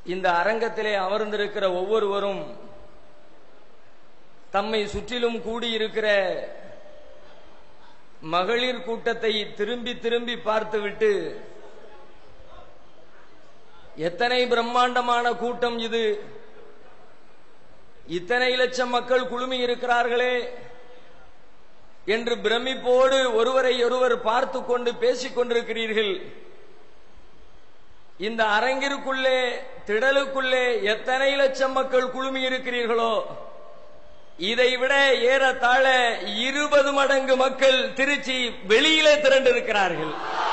இந்த அரங்கத்திலே அமர்ந்திருக்கிற ஒவ்வொருவரும் தம்மை சுற்றிலும் கூடியிருக்கிற மகளிர் கூட்டத்தை திரும்பி திரும்பி பார்த்துவிட்டு எத்தனை பிரம்மாண்டமான கூட்டம் இது இத்தனை லட்சம் மக்கள் குழுமி இருக்கிறார்களே என்று பிரமிப்போடு ஒருவரை ஒருவர் பார்த்து கொண்டு பேசிக் கொண்டிருக்கிறீர்கள் இந்த அரங்கிற்குள்ளே திடலுக்குள்ளே எத்தனை லட்சம் மக்கள் குழுமி இருக்கிறீர்களோ இதைவிட ஏறத்தாழ இருபது மடங்கு மக்கள் திருச்சி வெளியிலே திரண்டிருக்கிறார்கள்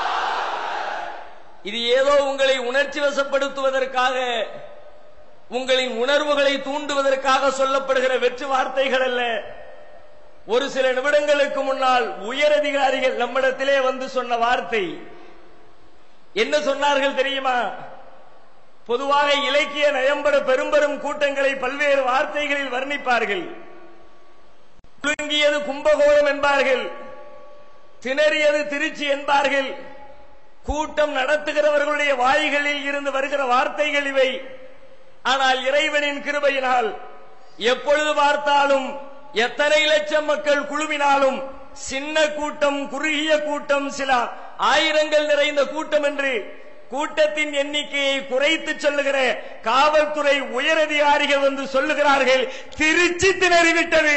இது ஏதோ உங்களை உணர்ச்சி வசப்படுத்துவதற்காக உங்களின் உணர்வுகளை தூண்டுவதற்காக சொல்லப்படுகிற வெற்று வார்த்தைகள் அல்ல ஒரு சில நிமிடங்களுக்கு முன்னால் உயர் அதிகாரிகள் நம்மிடத்திலே வந்து சொன்ன வார்த்தை என்ன சொன்னார்கள் தெரியுமா பொதுவாக இலக்கிய நயம்பட பெரும்பெரும் கூட்டங்களை பல்வேறு வார்த்தைகளில் வர்ணிப்பார்கள் குலுங்கியது கும்பகோணம் என்பார்கள் திணறியது திருச்சி என்பார்கள் கூட்டம் நடத்துகிறவர்களுடைய வாய்களில் இருந்து வருகிற வார்த்தைகள் இவை ஆனால் இறைவனின் கிருபையினால் எப்பொழுது பார்த்தாலும் எத்தனை லட்சம் மக்கள் குழுவினாலும் சின்ன கூட்டம் குறுகிய கூட்டம் சில ஆயிரங்கள் நிறைந்த கூட்டம் என்று கூட்டத்தின் எண்ணிக்கையை குறைத்து சொல்லுகிற காவல்துறை உயரதிகாரிகள் வந்து சொல்லுகிறார்கள் திருச்சி திணறிவிட்டது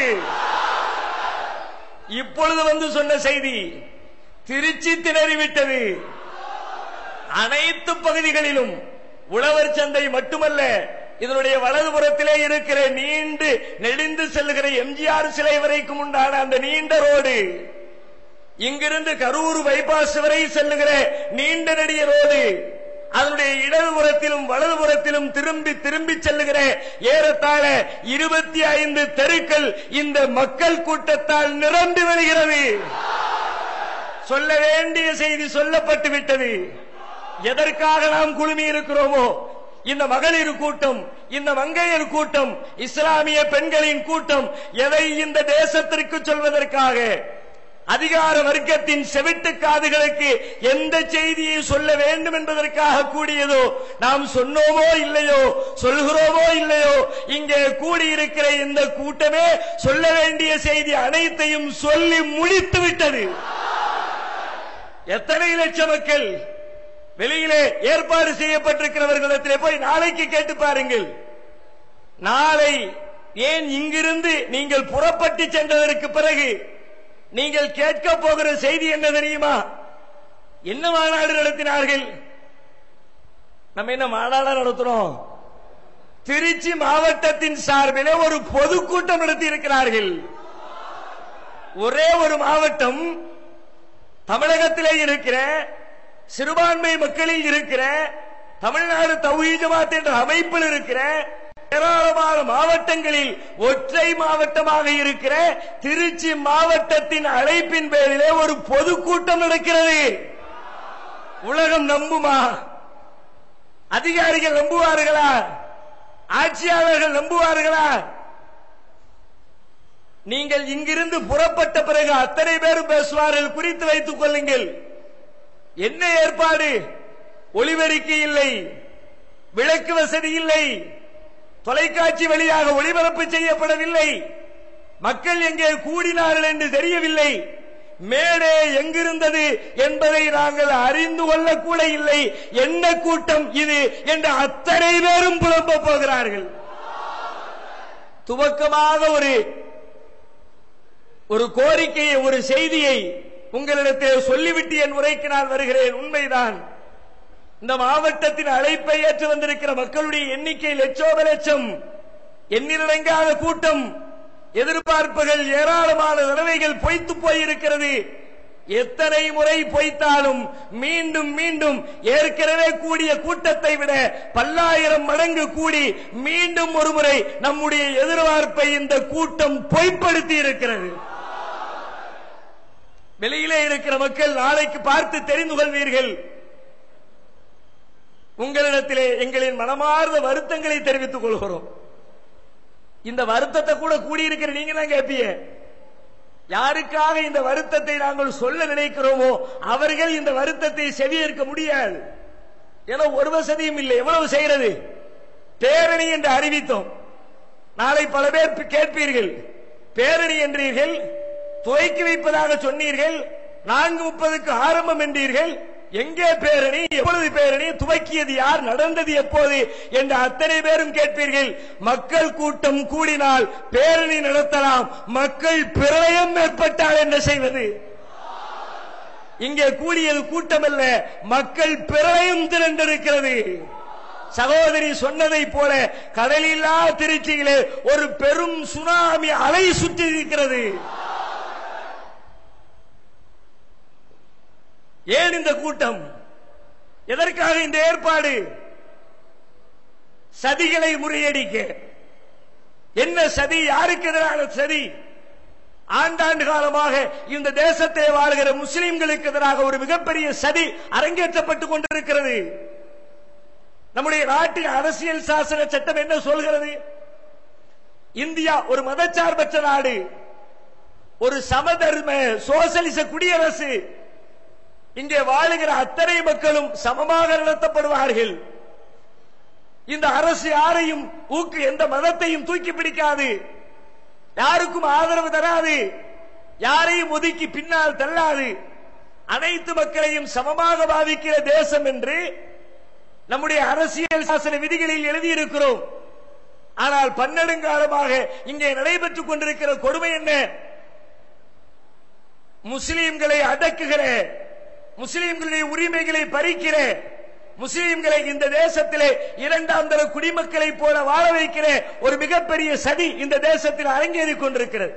இப்பொழுது வந்து சொன்ன செய்தி திருச்சி திணறிவிட்டது அனைத்து பகுதிகளிலும் உழவர் சந்தை மட்டுமல்ல இதனுடைய வலதுபுறத்திலே இருக்கிற நீண்டு நெடிந்து செல்லுகிற எம்ஜிஆர் சிலை வரைக்கும் உண்டான அந்த நீண்ட ரோடு இங்கிருந்து கரூர் பைபாஸ் வரை செல்லுகிற நீண்ட நெடிய ரோடு அதனுடைய இடதுபுறத்திலும் வலதுபுறத்திலும் திரும்பி திரும்பி செல்லுகிற ஏறத்தாழ இருபத்தி ஐந்து தெருக்கள் இந்த மக்கள் கூட்டத்தால் நிரம்பி வருகிறது சொல்ல வேண்டிய செய்தி சொல்லப்பட்டு விட்டது எதற்காக நாம் குழுமி இருக்கிறோமோ இந்த மகளிர் கூட்டம் இந்த மங்கையர் கூட்டம் இஸ்லாமிய பெண்களின் கூட்டம் எதை இந்த தேசத்திற்கு சொல்வதற்காக அதிகார வர்க்கத்தின் செவிட்டு காதுகளுக்கு எந்த செய்தியை சொல்ல வேண்டும் என்பதற்காக கூடியதோ நாம் சொன்னோமோ இல்லையோ சொல்கிறோமோ இல்லையோ இங்கே கூடியிருக்கிற இந்த கூட்டமே சொல்ல வேண்டிய செய்தி அனைத்தையும் சொல்லி முடித்து விட்டது எத்தனை லட்சம் மக்கள் வெளியிலே ஏற்பாடு செய்யப்பட்டிருக்கிறவர்களிடத்திலே போய் நாளைக்கு கேட்டு பாருங்கள் நாளை ஏன் இங்கிருந்து நீங்கள் புறப்பட்டு சென்றதற்கு பிறகு நீங்கள் கேட்க போகிற செய்தி என்ன தெரியுமா என்ன மாநாடு நடத்தினார்கள் நம்ம என்ன மாநாடு நடத்துறோம் திருச்சி மாவட்டத்தின் சார்பிலே ஒரு பொதுக்கூட்டம் நடத்தி இருக்கிறார்கள் ஒரே ஒரு மாவட்டம் தமிழகத்திலே இருக்கிற சிறுபான்மை மக்களில் இருக்கிற தமிழ்நாடு தௌஹீ ஜமாத் என்ற அமைப்பில் இருக்கிற ஏராளமான மாவட்டங்களில் ஒற்றை மாவட்டமாக இருக்கிற திருச்சி மாவட்டத்தின் அழைப்பின் பேரிலே ஒரு பொதுக்கூட்டம் நடக்கிறது உலகம் நம்புமா அதிகாரிகள் நம்புவார்களா ஆட்சியாளர்கள் நம்புவார்களா நீங்கள் இங்கிருந்து புறப்பட்ட பிறகு அத்தனை பேரும் பேசுவார்கள் குறித்து வைத்துக் கொள்ளுங்கள் என்ன ஏற்பாடு ஒளிபெருக்கி இல்லை விளக்கு வசதி இல்லை தொலைக்காட்சி வழியாக ஒளிபரப்பு செய்யப்படவில்லை மக்கள் எங்கே கூடினார்கள் என்று தெரியவில்லை மேடே எங்கிருந்தது என்பதை நாங்கள் அறிந்து கொள்ளக்கூட இல்லை என்ன கூட்டம் இது என்று அத்தனை பேரும் புலம்ப போகிறார்கள் துவக்கமாக ஒரு ஒரு கோரிக்கையை ஒரு செய்தியை உங்களிடத்தில் சொல்லிவிட்டு என் உரைக்கு நான் வருகிறேன் உண்மைதான் இந்த மாவட்டத்தின் அழைப்பை ஏற்று வந்திருக்கிற மக்களுடைய எண்ணிக்கை லட்சோப லட்சம் எண்ணிலடங்காத கூட்டம் எதிர்பார்ப்புகள் ஏராளமான தடவைகள் பொய்த்து போயிருக்கிறது எத்தனை முறை பொய்த்தாலும் மீண்டும் மீண்டும் ஏற்கனவே கூடிய கூட்டத்தை விட பல்லாயிரம் மடங்கு கூடி மீண்டும் ஒரு முறை நம்முடைய எதிர்பார்ப்பை இந்த கூட்டம் பொய்ப்படுத்தி இருக்கிறது வெளியிலே இருக்கிற மக்கள் நாளைக்கு பார்த்து தெரிந்து கொள்வீர்கள் உங்களிடத்திலே எங்களின் மனமார்ந்த வருத்தங்களை தெரிவித்துக் கொள்கிறோம் இந்த வருத்தத்தை கூட கூடியிருக்கிற நீங்க தான் கேட்பீங்க யாருக்காக இந்த வருத்தத்தை நாங்கள் சொல்ல நினைக்கிறோமோ அவர்கள் இந்த வருத்தத்தை செவியேற்க முடியாது ஏன்னா ஒரு வசதியும் இல்லை எவ்வளவு செய்யறது பேரணி என்று அறிவித்தோம் நாளை பல பேர் கேட்பீர்கள் பேரணி என்றீர்கள் துவக்கி வைப்பதாக சொன்னீர்கள் நான்கு முப்பதுக்கு ஆரம்பம் என்றீர்கள் எங்கே பேரணி எப்பொழுது பேரணி துவக்கியது யார் நடந்தது எப்போது என்று அத்தனை பேரும் கேட்பீர்கள் மக்கள் கூட்டம் கூடினால் பேரணி நடத்தலாம் மக்கள் பிரளயம் ஏற்பட்டால் என்ன செய்வது இங்கே கூடியது கூட்டம் அல்ல மக்கள் பிரளயம் திரண்டிருக்கிறது சகோதரி சொன்னதை போல கடலில்லா திருச்சியிலே ஒரு பெரும் சுனாமி அலை சுற்றி இருக்கிறது ஏன் இந்த கூட்டம் எதற்காக இந்த ஏற்பாடு சதிகளை முறியடிக்க என்ன சதி யாருக்கு எதிரான சதி ஆண்டாண்டு காலமாக இந்த தேசத்திலே வாழ்கிற முஸ்லிம்களுக்கு எதிராக ஒரு மிகப்பெரிய சதி அரங்கேற்றப்பட்டுக் கொண்டிருக்கிறது நம்முடைய நாட்டின் அரசியல் சாசன சட்டம் என்ன சொல்கிறது இந்தியா ஒரு மதச்சார்பற்ற நாடு ஒரு சமதர்ம சோசலிச குடியரசு இங்கே வாழுகிற அத்தனை மக்களும் சமமாக நடத்தப்படுவார்கள் இந்த அரசு யாரையும் ஊக்கு எந்த மதத்தையும் தூக்கி பிடிக்காது யாருக்கும் ஆதரவு தராது யாரையும் ஒதுக்கி பின்னால் தள்ளாது அனைத்து மக்களையும் சமமாக பாவிக்கிற தேசம் என்று நம்முடைய அரசியல் சாசன விதிகளில் எழுதியிருக்கிறோம் ஆனால் பன்னெடுங்காலமாக இங்கே நடைபெற்றுக் கொண்டிருக்கிற கொடுமை என்ன முஸ்லிம்களை அடக்குகிற முஸ்லிம்களுடைய உரிமைகளை பறிக்கிற முஸ்லிம்களை இந்த தேசத்திலே இரண்டாம் தர குடிமக்களை போல வாழ வைக்கிற ஒரு மிகப்பெரிய சதி இந்த தேசத்தில் அரங்கேறிக் கொண்டிருக்கிறது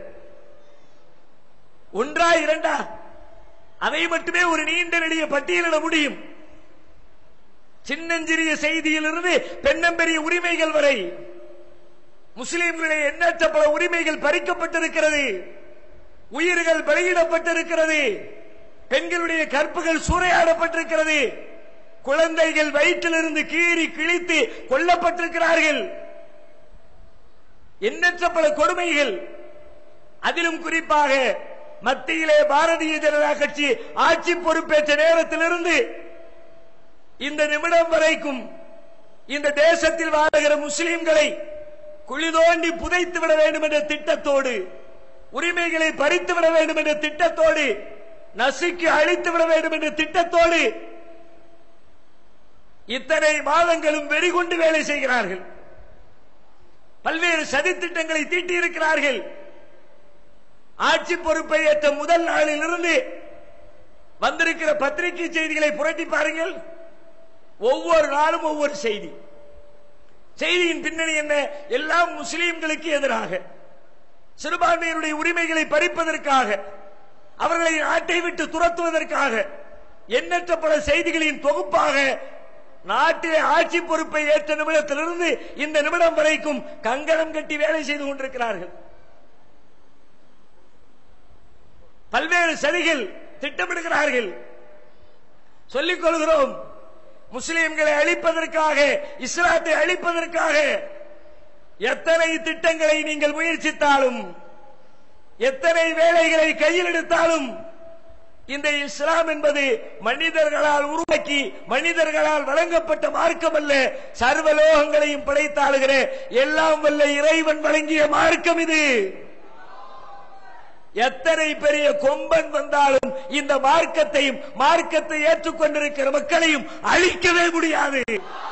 ஒன்றா இரண்டா அதை மட்டுமே ஒரு நீண்ட நெடிய பட்டியலிட முடியும் சின்னஞ்சிறிய செய்தியிலிருந்து பெண்ணம்பெரிய உரிமைகள் வரை முஸ்லிம்களுடைய எண்ணற்ற பல உரிமைகள் பறிக்கப்பட்டிருக்கிறது உயிர்கள் பலியிடப்பட்டிருக்கிறது பெண்களுடைய கற்புகள் சூறையாடப்பட்டிருக்கிறது குழந்தைகள் வயிற்றிலிருந்து கீறி கிழித்து கொல்லப்பட்டிருக்கிறார்கள் எண்ணற்ற பல கொடுமைகள் அதிலும் குறிப்பாக மத்தியிலே பாரதிய ஜனதா கட்சி ஆட்சி பொறுப்பேற்ற நேரத்திலிருந்து இந்த நிமிடம் வரைக்கும் இந்த தேசத்தில் வாழுகிற முஸ்லிம்களை குழி தோண்டி புதைத்து விட வேண்டும் என்ற திட்டத்தோடு உரிமைகளை பறித்து விட வேண்டும் என்ற திட்டத்தோடு நசுக்கி அழித்து விட வேண்டும் என்ற திட்டத்தோடு இத்தனை மாதங்களும் வெறிகொண்டு வேலை செய்கிறார்கள் பல்வேறு சதித்திட்டங்களை தீட்டியிருக்கிறார்கள் ஆட்சி பொறுப்பை ஏற்ற முதல் நாளில் இருந்து வந்திருக்கிற பத்திரிகை செய்திகளை புரட்டி பாருங்கள் ஒவ்வொரு நாளும் ஒவ்வொரு செய்தி செய்தியின் பின்னணி என்ன எல்லாம் முஸ்லீம்களுக்கு எதிராக சிறுபான்மையினுடைய உரிமைகளை பறிப்பதற்காக அவர்களை நாட்டை விட்டு துரத்துவதற்காக எண்ணற்ற பல செய்திகளின் தொகுப்பாக நாட்டிலே ஆட்சி பொறுப்பை ஏற்ற நிமிடத்திலிருந்து இந்த நிமிடம் வரைக்கும் கங்கணம் கட்டி வேலை செய்து கொண்டிருக்கிறார்கள் பல்வேறு சதிகள் திட்டமிடுகிறார்கள் சொல்லிக் கொள்கிறோம் முஸ்லிம்களை அழிப்பதற்காக இஸ்லாத்தை அழிப்பதற்காக எத்தனை திட்டங்களை நீங்கள் முயற்சித்தாலும் எத்தனை வேலைகளை கையில் எடுத்தாலும் இந்த இஸ்லாம் என்பது மனிதர்களால் உருவாக்கி மனிதர்களால் வழங்கப்பட்ட மார்க்கம் அல்ல சர்வலோகங்களையும் படைத்தாளுகிற எல்லாம் வல்ல இறைவன் வழங்கிய மார்க்கம் இது எத்தனை பெரிய கொம்பன் வந்தாலும் இந்த மார்க்கத்தையும் மார்க்கத்தை ஏற்றுக்கொண்டிருக்கிற மக்களையும் அழிக்கவே முடியாது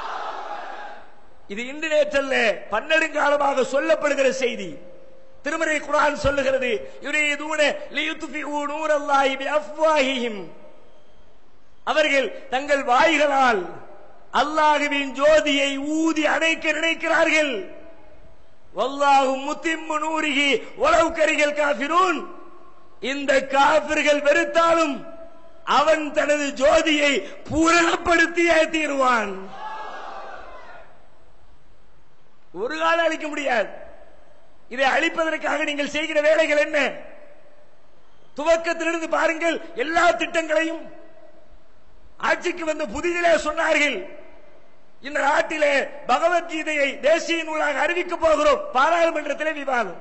இது இன்று நேற்றல்ல பன்னெடுங்காலமாக சொல்லப்படுகிற செய்தி திருமறை குரான் சொல்லுகிறது யுரீதூன லியுத்ஃபிஊ நூரல்லாஹி பிஅஃப்வாஹிஹிம் அவர்கள் தங்கள் வாய்களால் அல்லாஹுவின் ஜோதியை ஊதி அணைக்க நினைக்கிறார்கள் வல்லாஹு முத்திம்மு நூரிஹி உலவு கரிகள் காபிரூன் இந்த காபிர்கள் வெறுத்தாலும் அவன் தனது ஜோதியை பூரணப்படுத்தியே தீருவான் ஒரு காலம் அழிக்க முடியாது இதை அழிப்பதற்காக நீங்கள் செய்கிற வேலைகள் என்ன துவக்கத்திலிருந்து பாருங்கள் எல்லா திட்டங்களையும் ஆட்சிக்கு வந்த புதிதிலே சொன்னார்கள் இந்த நாட்டிலே பகவத்கீதையை தேசிய நூலாக அறிவிக்க போகிறோம் பாராளுமன்றத்திலே விவாதம்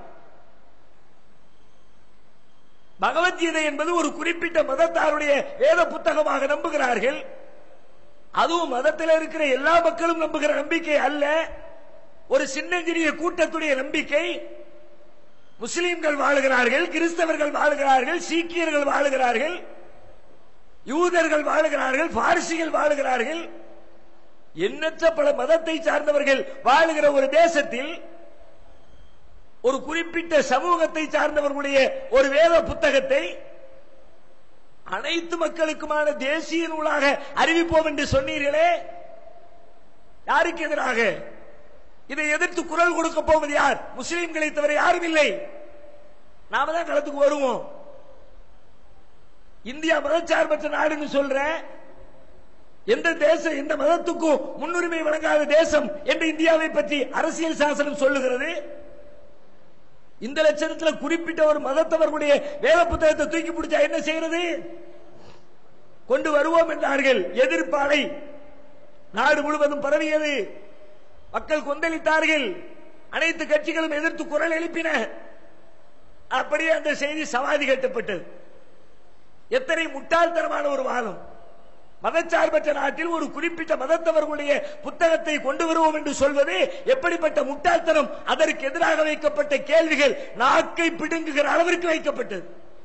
பகவத்கீதை என்பது ஒரு குறிப்பிட்ட மதத்தாருடைய வேத புத்தகமாக நம்புகிறார்கள் அதுவும் மதத்தில் இருக்கிற எல்லா மக்களும் நம்புகிற நம்பிக்கை அல்ல ஒரு சின்னஞ்சிறிய கூட்டத்துடைய நம்பிக்கை முஸ்லிம்கள் வாழுகிறார்கள் கிறிஸ்தவர்கள் வாழுகிறார்கள் சீக்கியர்கள் வாழுகிறார்கள் யூதர்கள் வாழுகிறார்கள் பாரிசிகள் வாழுகிறார்கள் எண்ணற்ற பல மதத்தை சார்ந்தவர்கள் வாழுகிற ஒரு தேசத்தில் ஒரு குறிப்பிட்ட சமூகத்தை சார்ந்தவர்களுடைய ஒரு வேத புத்தகத்தை அனைத்து மக்களுக்குமான தேசிய நூலாக அறிவிப்போம் என்று சொன்னீர்களே யாருக்கு எதிராக இதை எதிர்த்து குரல் கொடுக்க போவது யார் முஸ்லிம்களை தவிர யாரும் இல்லை நாம தான் களத்துக்கு வருவோம் இந்தியா மதச்சார்பற்ற நாடுன்னு சொல்ற எந்த தேசம் எந்த மதத்துக்கும் முன்னுரிமை வழங்காத தேசம் என்று இந்தியாவை பற்றி அரசியல் சாசனம் சொல்லுகிறது இந்த லட்சணத்துல குறிப்பிட்ட ஒரு மதத்தவர்களுடைய வேத புத்தகத்தை தூக்கி பிடிச்சா என்ன செய்யறது கொண்டு வருவோம் என்றார்கள் எதிர்ப்பாலை நாடு முழுவதும் பரவியது மக்கள் கொந்தளித்தார்கள் அனைத்து கட்சிகளும் எதிர்த்து குரல் எழுப்பின அப்படியே அந்த செய்தி சமாதி கட்டப்பட்டது எத்தனை முட்டாள்தனமான ஒரு வாதம் மதச்சார்பற்ற நாட்டில் ஒரு குறிப்பிட்ட மதத்தவர்களுடைய புத்தகத்தை கொண்டு வருவோம் என்று சொல்வது எப்படிப்பட்ட முட்டாள்தனம் அதற்கு எதிராக வைக்கப்பட்ட கேள்விகள் நாக்கை பிடுங்குகிற அளவிற்கு வைக்கப்பட்டது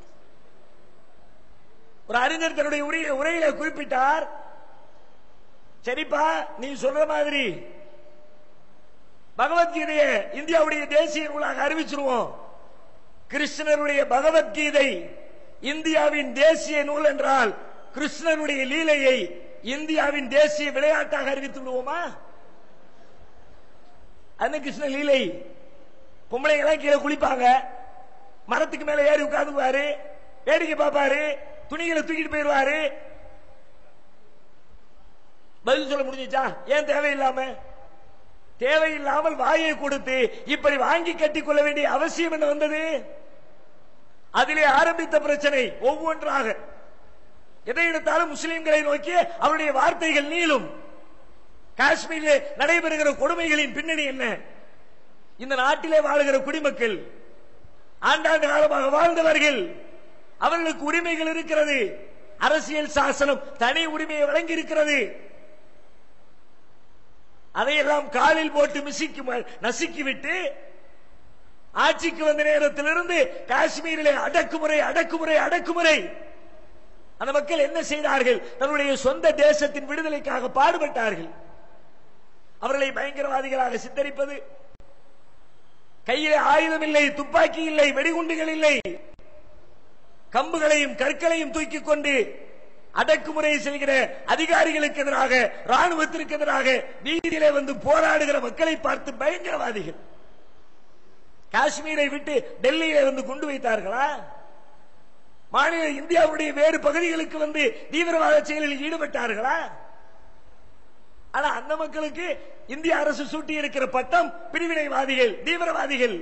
ஒரு அறிஞர் தன்னுடைய உரையில உரையில குறிப்பிட்டார் சரிப்பா நீ சொல்ற மாதிரி பகவத்கீதையை இந்தியாவுடைய தேசிய நூலாக அறிவிச்சிருவோம் கிருஷ்ணருடைய பகவத்கீதை இந்தியாவின் தேசிய நூல் என்றால் கிருஷ்ணருடைய லீலையை இந்தியாவின் தேசிய விளையாட்டாக அறிவித்து விடுவோமா அது கிருஷ்ண லீலை பொம்பளைங்க கீழே குளிப்பாங்க மரத்துக்கு மேல ஏறி உட்கார்ந்துக்குவாரு வேடிக்கை பார்ப்பாரு துணிகளை தூக்கிட்டு போயிருவாரு பதில் சொல்ல முடிஞ்சுச்சா ஏன் தேவையில்லாம தேவையில்லாமல் வாயை கொடுத்து இப்படி வாங்கி கட்டிக் கொள்ள வேண்டிய அவசியம் என்ன வந்தது அதிலே ஆரம்பித்த பிரச்சனை ஒவ்வொன்றாக எதை எடுத்தாலும் முஸ்லிம்களை நோக்கி அவருடைய வார்த்தைகள் நீளும் காஷ்மீரில் நடைபெறுகிற கொடுமைகளின் பின்னணி என்ன இந்த நாட்டிலே வாழுகிற குடிமக்கள் ஆண்டாண்டு காலமாக வாழ்ந்தவர்கள் அவர்களுக்கு உரிமைகள் இருக்கிறது அரசியல் சாசனம் தனி உரிமையை வழங்கி இருக்கிறது அதையெல்லாம் காலில் போட்டு மிசிக்கு நசுக்கிவிட்டு ஆட்சிக்கு வந்த நேரத்திலிருந்து காஷ்மீரிலே அடக்குமுறை அடக்குமுறை அடக்குமுறை அந்த மக்கள் என்ன செய்தார்கள் தன்னுடைய சொந்த தேசத்தின் விடுதலைக்காக பாடுபட்டார்கள் அவர்களை பயங்கரவாதிகளாக சித்தரிப்பது கையிலே ஆயுதம் இல்லை துப்பாக்கி இல்லை வெடிகுண்டுகள் இல்லை கம்புகளையும் கற்களையும் தூக்கிக் கொண்டு அடக்குமுறை செய்கிற அதிகாரிகளுக்கு எதிராக ராணுவத்திற்கு எதிராக வீதியிலே வந்து போராடுகிற மக்களை பார்த்து பயங்கரவாதிகள் காஷ்மீரை விட்டு டெல்லியிலே வந்து கொண்டு வைத்தார்களா மாநில இந்தியாவுடைய வேறு பகுதிகளுக்கு வந்து தீவிரவாத செயலில் ஈடுபட்டார்களா ஆனா அந்த மக்களுக்கு இந்திய அரசு சூட்டி இருக்கிற பட்டம் பிரிவினைவாதிகள் தீவிரவாதிகள்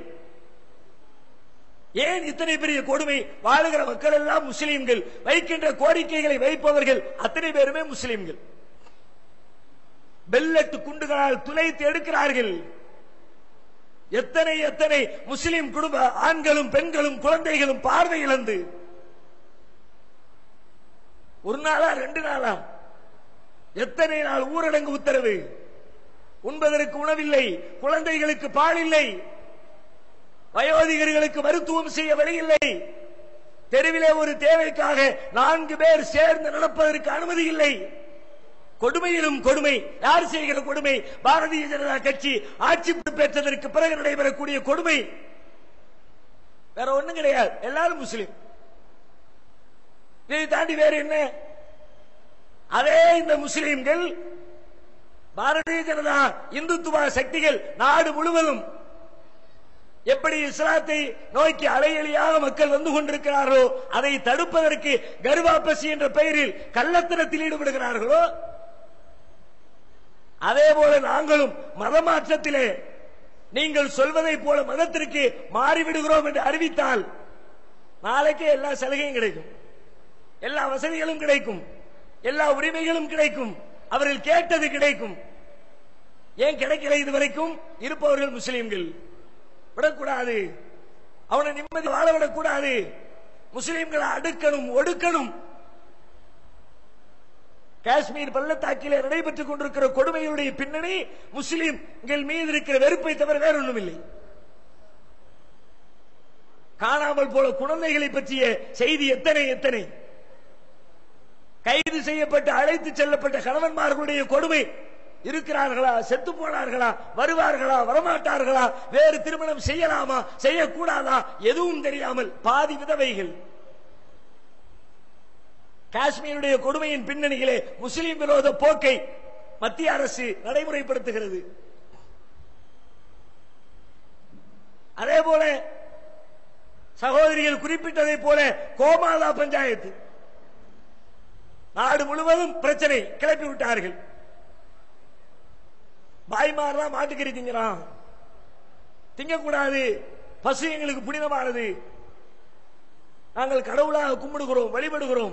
ஏன் இத்தனை பெரிய கொடுமை வாழுகிற மக்கள் எல்லாம் முஸ்லீம்கள் வைக்கின்ற கோரிக்கைகளை வைப்பவர்கள் அத்தனை பேருமே முஸ்லீம்கள் பெல்லட்டு குண்டுகளால் துளைத்து எடுக்கிறார்கள் எத்தனை எத்தனை முஸ்லிம் குடும்ப ஆண்களும் பெண்களும் குழந்தைகளும் பார்வை இழந்து ஒரு நாளா ரெண்டு நாளா எத்தனை நாள் ஊரடங்கு உத்தரவு உண்பதற்கு உணவில்லை குழந்தைகளுக்கு பால் இல்லை வயோதிகர்களுக்கு மருத்துவம் செய்ய வழி இல்லை தெருவிலே ஒரு தேவைக்காக நான்கு பேர் சேர்ந்து நடப்பதற்கு அனுமதி இல்லை கொடுமையிலும் கொடுமை யார் செய்கிற கொடுமை பாரதிய ஜனதா கட்சி ஆட்சி பெற்றதற்கு பிறகு நடைபெறக்கூடிய கொடுமை வேற ஒண்ணும் கிடையாது எல்லாரும் முஸ்லிம் இதை தாண்டி வேற என்ன அதே இந்த முஸ்லிம்கள் பாரதிய ஜனதா இந்துத்துவ சக்திகள் நாடு முழுவதும் எப்படி இஸ்லாத்தை நோக்கி அலையலியாக மக்கள் வந்து கொண்டிருக்கிறார்களோ அதை தடுப்பதற்கு கர்வாபசி என்ற பெயரில் கள்ளத்தனத்தில் ஈடுபடுகிறார்களோ அதே போல நாங்களும் மதமாற்றத்திலே நீங்கள் சொல்வதை போல மதத்திற்கு மாறிவிடுகிறோம் என்று அறிவித்தால் நாளைக்கே எல்லா சலுகையும் கிடைக்கும் எல்லா வசதிகளும் கிடைக்கும் எல்லா உரிமைகளும் கிடைக்கும் அவர்கள் கேட்டது கிடைக்கும் ஏன் கிடைக்கல இதுவரைக்கும் இருப்பவர்கள் முஸ்லிம்கள் விடக்கூடாது அவனை நிம்மதி வாழ விடக்கூடாது முஸ்லிம்களை அடுக்கணும் ஒடுக்கணும் காஷ்மீர் பள்ளத்தாக்கிலே நடைபெற்றுக் கொண்டிருக்கிற கொடுமையுடைய பின்னணி முஸ்லிம்கள் மீது இருக்கிற வெறுப்பை தவிர வேற ஒன்றும் இல்லை காணாமல் போல குழந்தைகளை பற்றிய செய்தி எத்தனை எத்தனை கைது செய்யப்பட்டு அழைத்து செல்லப்பட்ட கணவன்மார்களுடைய கொடுமை இருக்கிறார்களா செத்து போனார்களா வருவார்களா வரமாட்டார்களா வேறு திருமணம் செய்யலாமா செய்யக்கூடாதா எதுவும் தெரியாமல் பாதி விதவைகள் காஷ்மீருடைய கொடுமையின் பின்னணியிலே முஸ்லிம் விரோத போக்கை மத்திய அரசு நடைமுறைப்படுத்துகிறது அதே போல சகோதரிகள் குறிப்பிட்டதை போல கோமாதா பஞ்சாயத்து நாடு முழுவதும் பிரச்சனை கிளப்பி விட்டார்கள் பாய்மாரெல்லாம் மாட்டுக்கறி திங்கிறான் திங்கக்கூடாது பசு எங்களுக்கு புனிதமானது நாங்கள் கடவுளாக கும்பிடுகிறோம் வழிபடுகிறோம்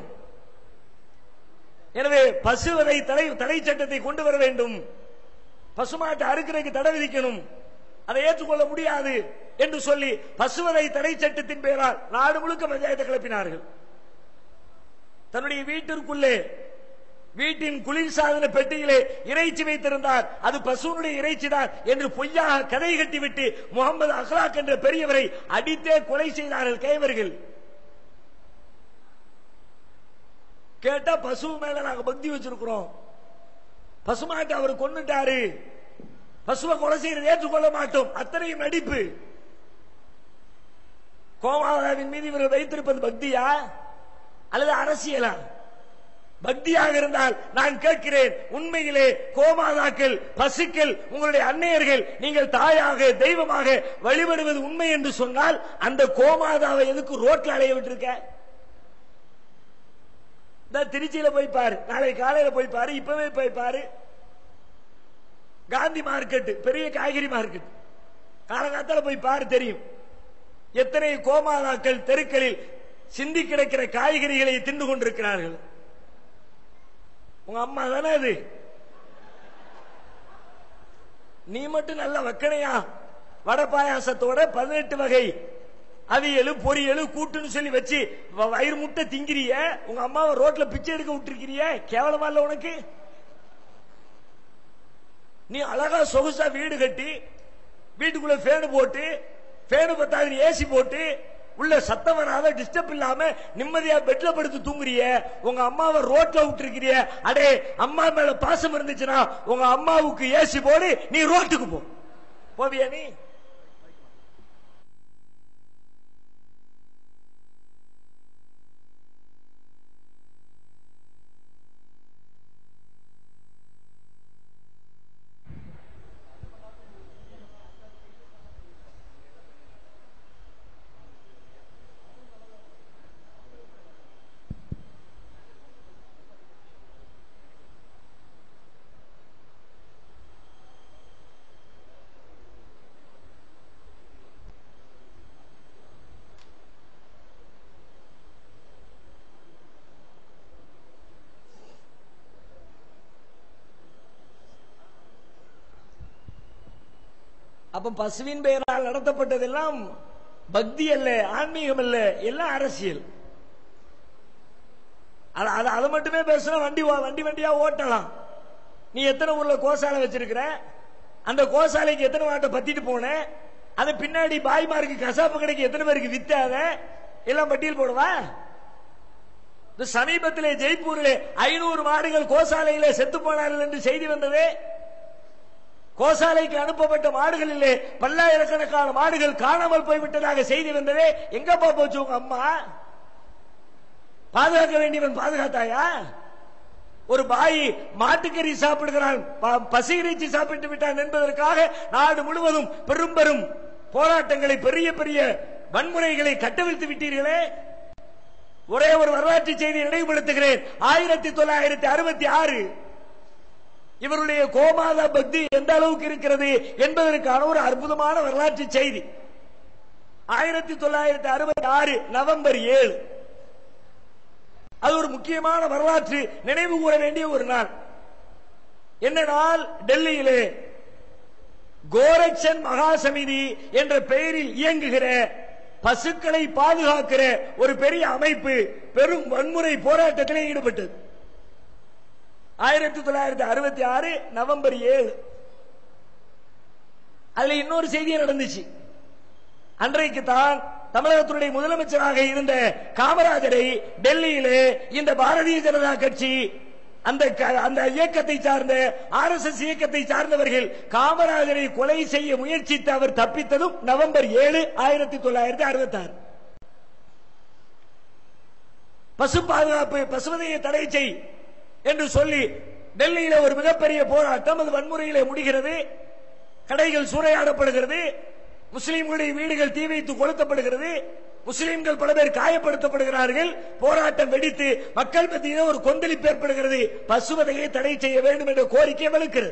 எனவே பசுவதை தடை தடை சட்டத்தை கொண்டு வர வேண்டும் பசுமாட்டை அறுக்கிறதுக்கு தடை விதிக்கணும் அதை ஏற்றுக்கொள்ள முடியாது என்று சொல்லி பசுவதை தடை சட்டத்தின் பெயரால் நாடு முழுக்க பஞ்சாயத்தை கிளப்பினார்கள் தன்னுடைய வீட்டிற்குள்ளே வீட்டின் குளிர்சாதன பெட்டியிலே இறைச்சி வைத்திருந்தார் அது பசுவனுடைய இறைச்சி தான் என்று பொய்யாக கதை கட்டிவிட்டு முகமது அஹ்லாக் என்ற பெரியவரை அடித்தே கொலை செய்தார்கள் கைவர்கள் கேட்டா பசு மேல நாங்க பக்தி வச்சிருக்கிறோம் பசுமாட்டை அவர் கொன்னுட்டாரு பசுவை கொலை செய்யறது ஏற்றுக்கொள்ள மாட்டோம் அத்தனையும் நடிப்பு கோமாதாவின் மீது இவர் வைத்திருப்பது பக்தியா அல்லது அரசியலா பக்தியாக இருந்தால் நான் கேட்கிறேன் உண்மையிலே கோமாதாக்கள் பசுக்கள் உங்களுடைய அன்னையர்கள் நீங்கள் தாயாக தெய்வமாக வழிபடுவது உண்மை என்று சொன்னால் அந்த கோமாதாவை எதுக்கு ரோட்ல அலைய விட்டுருக்க இந்த திருச்சியில போய் பாரு நாளை காலையில போய் பாரு இப்பவே போய் பாரு காந்தி மார்க்கெட் பெரிய காய்கறி மார்க்கெட் காலகாலத்தில் போய் பாரு தெரியும் எத்தனை கோமாதாக்கள் தெருக்களில் சிந்தி கிடக்கிற காய்கறிகளை தின்று கொண்டிருக்கிறார்கள் உங்க அம்மா தானே அது நீ மட்டும் நல்ல வக்கனையா வடை பாயாசத்தோட பதினெட்டு வகை அவியலு பொரியலு கூட்டுன்னு சொல்லி வச்சு வ- வயிறு முட்டை திங்கிறிய உங்க அம்மாவை ரோட்ல பிச்சை எடுக்க விட்டுருக்கிறிய கேவலமா இல்ல உனக்கு நீ அழகா சொகுசா வீடு கட்டி வீட்டுக்குள்ள ஃபேனு போட்டு ஃபேனு பத்தாது ஏசி போட்டு உள்ள சத்தம் வராத டிஸ்டர்ப் இல்லாம நிம்மதியா பெட்ல படுத்து தூங்குறிய உங்க அம்மாவை ரோட்ல விட்டுருக்கிறிய அடே அம்மா மேல பாசம் இருந்துச்சுன்னா உங்க அம்மாவுக்கு ஏசி போடு நீ ரோட்டுக்கு போ போவியா நீ அப்ப பசுவின் பெயரால் நடத்தப்பட்டதெல்லாம் பக்தி அல்ல ஆன்மீகம் அல்ல எல்லாம் அரசியல் அது- அது- அதை மட்டுமே பேசுனா வண்டி வா- வண்டி வண்டியா ஓட்டலாம் நீ எத்தனை ஊர்ல கோசாலை வச்சிருக்கிற அந்த கோசாலைக்கு எத்தனை வாட்டை பத்திட்டு போன அது பின்னாடி பாய்மாருக்கு கசாப்பு கடைக்கு எத்தனை பேருக்கு வித்தாத எல்லாம் பட்டியல் போடுவா இந்த சமீபத்திலே ஜெய்ப்பூரிலே ஐநூறு மாடுகள் கோசாலையிலே செத்து போனார்கள் என்று செய்தி வந்தது கோசாலைக்கு அனுப்பப்பட்ட மாடுகளிலே பல்லாயிரக்கணக்கான மாடுகள் காணாமல் போய்விட்டதாக செய்தி வந்தது எங்கப்பா போச்சு உங்க அம்மா பாதுகாக்க வேண்டியவன் பாதுகாத்தாயா ஒரு பாய் மாட்டுக்கறி சாப்பிடுகிறான் ப- பசி இறைச்சி சாப்பிட்டு விட்டான் என்பதற்காக நாடு முழுவதும் பெரும் பெரும் போராட்டங்களை பெரிய பெரிய வன்முறைகளை கட்டவிழ்த்து விட்டீர்களே ஒரே ஒரு வரலாற்று செய்தியை நினைவுபடுத்துகிறேன் ஆயிரத்தி தொள்ளாயிரத்தி அறுபத்தி ஆறு இவருடைய கோமாதா பக்தி எந்த அளவுக்கு இருக்கிறது என்பதற்கான ஒரு அற்புதமான வரலாற்று செய்தி ஆயிரத்தி தொள்ளாயிரத்தி அறுபத்தி ஆறு நவம்பர் ஏழு அது ஒரு முக்கியமான வரலாற்று நினைவு கூற வேண்டிய ஒரு நாள் என்ன நாள் டெல்லியிலே கோரக்ஷன் மகா சமிதி என்ற பெயரில் இயங்குகிற பசுக்களை பாதுகாக்கிற ஒரு பெரிய அமைப்பு பெரும் வன்முறை போராட்டத்திலே ஈடுபட்டது ஆயிரத்தி தொள்ளாயிரத்தி அறுபத்தி ஆறு நவம்பர் ஏழு அதுல இன்னொரு செய்தியும் நடந்துச்சு அன்றைக்கு தான் தமிழகத்தினுடைய முதலமைச்சராக இருந்த காமராஜரை டெல்லியிலே இந்த பாரதிய ஜனதா கட்சி அந்த க- அந்த இயக்கத்தை சார்ந்த ஆர் எஸ் எஸ் இயக்கத்தை சார்ந்தவர்கள் காமராஜரை கொலை செய்ய முயற்சித்து அவர் தப்பித்ததும் நவம்பர் ஏழு ஆயிரத்தி தொள்ளாயிரத்தி அறுபத்தி ஆறு பசு பாதுகாப்பு பசுவதையை தடை செய் என்று சொல்லி டெல்லியில ஒரு மிகப்பெரிய போராட்டம் அது வன்முறையிலே முடிகிறது கடைகள் சூறையாடப்படுகிறது முஸ்லிம்களுடைய வீடுகள் தீ வைத்து கொளுத்தப்படுகிறது முஸ்லிம்கள் பல பேர் காயப்படுத்தப்படுகிறார்கள் போராட்டம் வெடித்து மக்கள் மத்தியிலே ஒரு கொந்தளிப்பு ஏற்படுகிறது பசுவதையை தடை செய்ய வேண்டும் என்ற கோரிக்கை வலுக்கிறது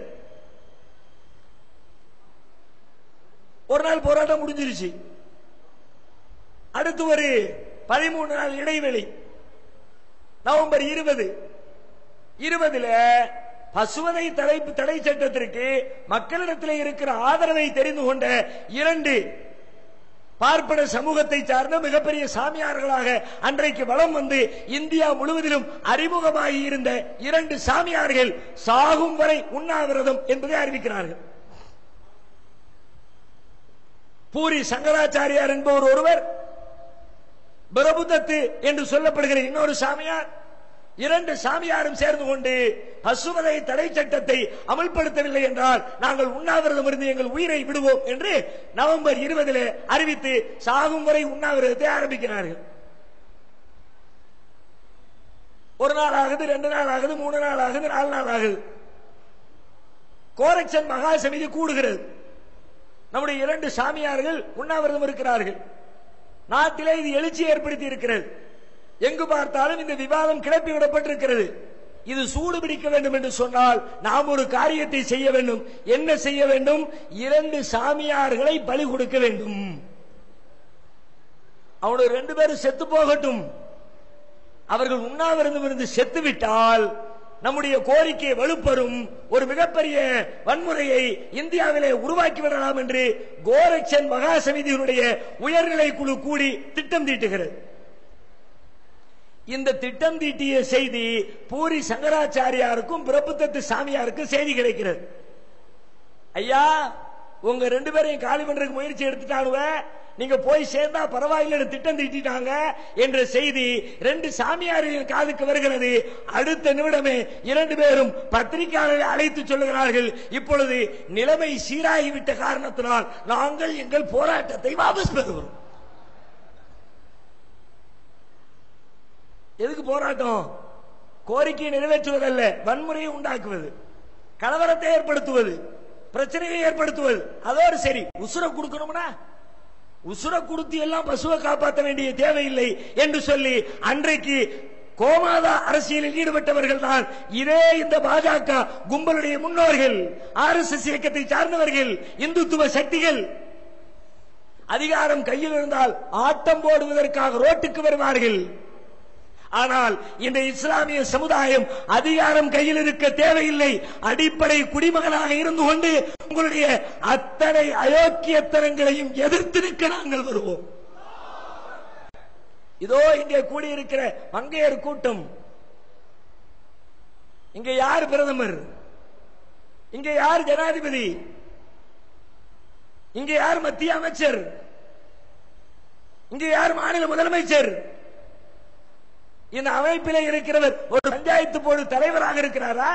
ஒரு நாள் போராட்டம் முடிஞ்சிருச்சு அடுத்து ஒரு பதிமூணு நாள் இடைவெளி நவம்பர் இருபது இருபதுல பசுவதை தடை தடை சட்டத்திற்கு மக்களிடத்தில் இருக்கிற ஆதரவை தெரிந்து கொண்ட இரண்டு பார்ப்பன சமூகத்தை சார்ந்த மிகப்பெரிய சாமியார்களாக அன்றைக்கு வலம் வந்து இந்தியா முழுவதிலும் அறிமுகமாகி இருந்த இரண்டு சாமியார்கள் சாகும் வரை உண்ணாவிரதம் என்பதை அறிவிக்கிறார்கள் பூரி சங்கராச்சாரியார் என்பவர் ஒருவர் பிரபுதத்து என்று சொல்லப்படுகிற இன்னொரு சாமியார் இரண்டு சாமியாரும் சேர்ந்து கொண்டு பசுவதை தடை சட்டத்தை அமல்படுத்தவில்லை என்றால் நாங்கள் உண்ணாவிரதம் இருந்து எங்கள் உயிரை விடுவோம் என்று நவம்பர் இருபதில் அறிவித்து சாகும் வரை உண்ணாவிரதத்தை ஆரம்பிக்கிறார்கள் ஒரு நாள் ஆகுது ரெண்டு நாள் ஆகுது மூணு நாள் ஆகுது நாலு நாள் ஆகுது கோரக்ஷன் மகா சமிதி கூடுகிறது நம்முடைய இரண்டு சாமியார்கள் உண்ணாவிரதம் இருக்கிறார்கள் நாட்டிலே இது எழுச்சி ஏற்படுத்தி இருக்கிறது எங்கு பார்த்தாலும் இந்த விவாதம் கிளப்பி விடப்பட்டிருக்கிறது இது சூடு பிடிக்க வேண்டும் என்று சொன்னால் நாம் ஒரு காரியத்தை செய்ய வேண்டும் என்ன செய்ய வேண்டும் இரண்டு சாமியார்களை பலி கொடுக்க வேண்டும் அவனுடைய ரெண்டு பேரும் செத்து போகட்டும் அவர்கள் உண்ணாவிரதம் இருந்து செத்து விட்டால் நம்முடைய கோரிக்கை வலுப்பெறும் ஒரு மிகப்பெரிய வன்முறையை இந்தியாவிலே உருவாக்கி விடலாம் என்று கோரக்ஷன் மகா சமிதியினுடைய உயர்நிலை குழு கூடி திட்டம் தீட்டுகிறது இந்த திட்டம் தீட்டிய செய்தி பூரி சங்கராச்சாரியாருக்கும் பிரபுத்தத்து சாமியாருக்கும் செய்தி கிடைக்கிறது ஐயா உங்க ரெண்டு பேரையும் காலி பண்றதுக்கு முயற்சி எடுத்துட்டானுவ நீங்க போய் சேர்ந்தா பரவாயில்லை திட்டம் தீட்டிட்டாங்க என்ற செய்தி ரெண்டு சாமியாரின் காதுக்கு வருகிறது அடுத்த நிமிடமே இரண்டு பேரும் பத்திரிகையாளரை அழைத்து சொல்லுகிறார்கள் இப்பொழுது நிலைமை சீராகிவிட்ட காரணத்தினால் நாங்கள் எங்கள் போராட்டத்தை வாபஸ் பெறுகிறோம் எதுக்கு போராட்டம் கோரிக்கையை நிறைவேற்றுவதல்ல வன்முறையை உண்டாக்குவது கலவரத்தை ஏற்படுத்துவது பிரச்சனையை ஏற்படுத்துவது அதோடு சரி உசுர கொடுக்கணும்னா உசுர கொடுத்து எல்லாம் பசுவை காப்பாற்ற வேண்டிய தேவையில்லை என்று சொல்லி அன்றைக்கு கோமாதா அரசியலில் ஈடுபட்டவர்கள் தான் இதே இந்த பாஜக கும்பலுடைய முன்னோர்கள் ஆர் எஸ் எஸ் இயக்கத்தை சார்ந்தவர்கள் இந்துத்துவ சக்திகள் அதிகாரம் கையில் இருந்தால் ஆட்டம் போடுவதற்காக ரோட்டுக்கு வருவார்கள் ஆனால் இந்த இஸ்லாமிய சமுதாயம் அதிகாரம் கையில் இருக்க தேவையில்லை அடிப்படை குடிமகனாக இருந்து கொண்டு உங்களுடைய அத்தனை அயோக்கியத்தனங்களையும் எதிர்த்து நிற்க நாங்கள் வருவோம் இதோ இங்கே கூடியிருக்கிற மங்கையர் கூட்டம் இங்க யார் பிரதமர் இங்க யார் ஜனாதிபதி இங்க யார் மத்திய அமைச்சர் இங்க யார் மாநில முதலமைச்சர் இந்த அமைப்பிலே இருக்கிறவர் ஒரு பஞ்சாயத்து போர்டு தலைவராக இருக்கிறாரா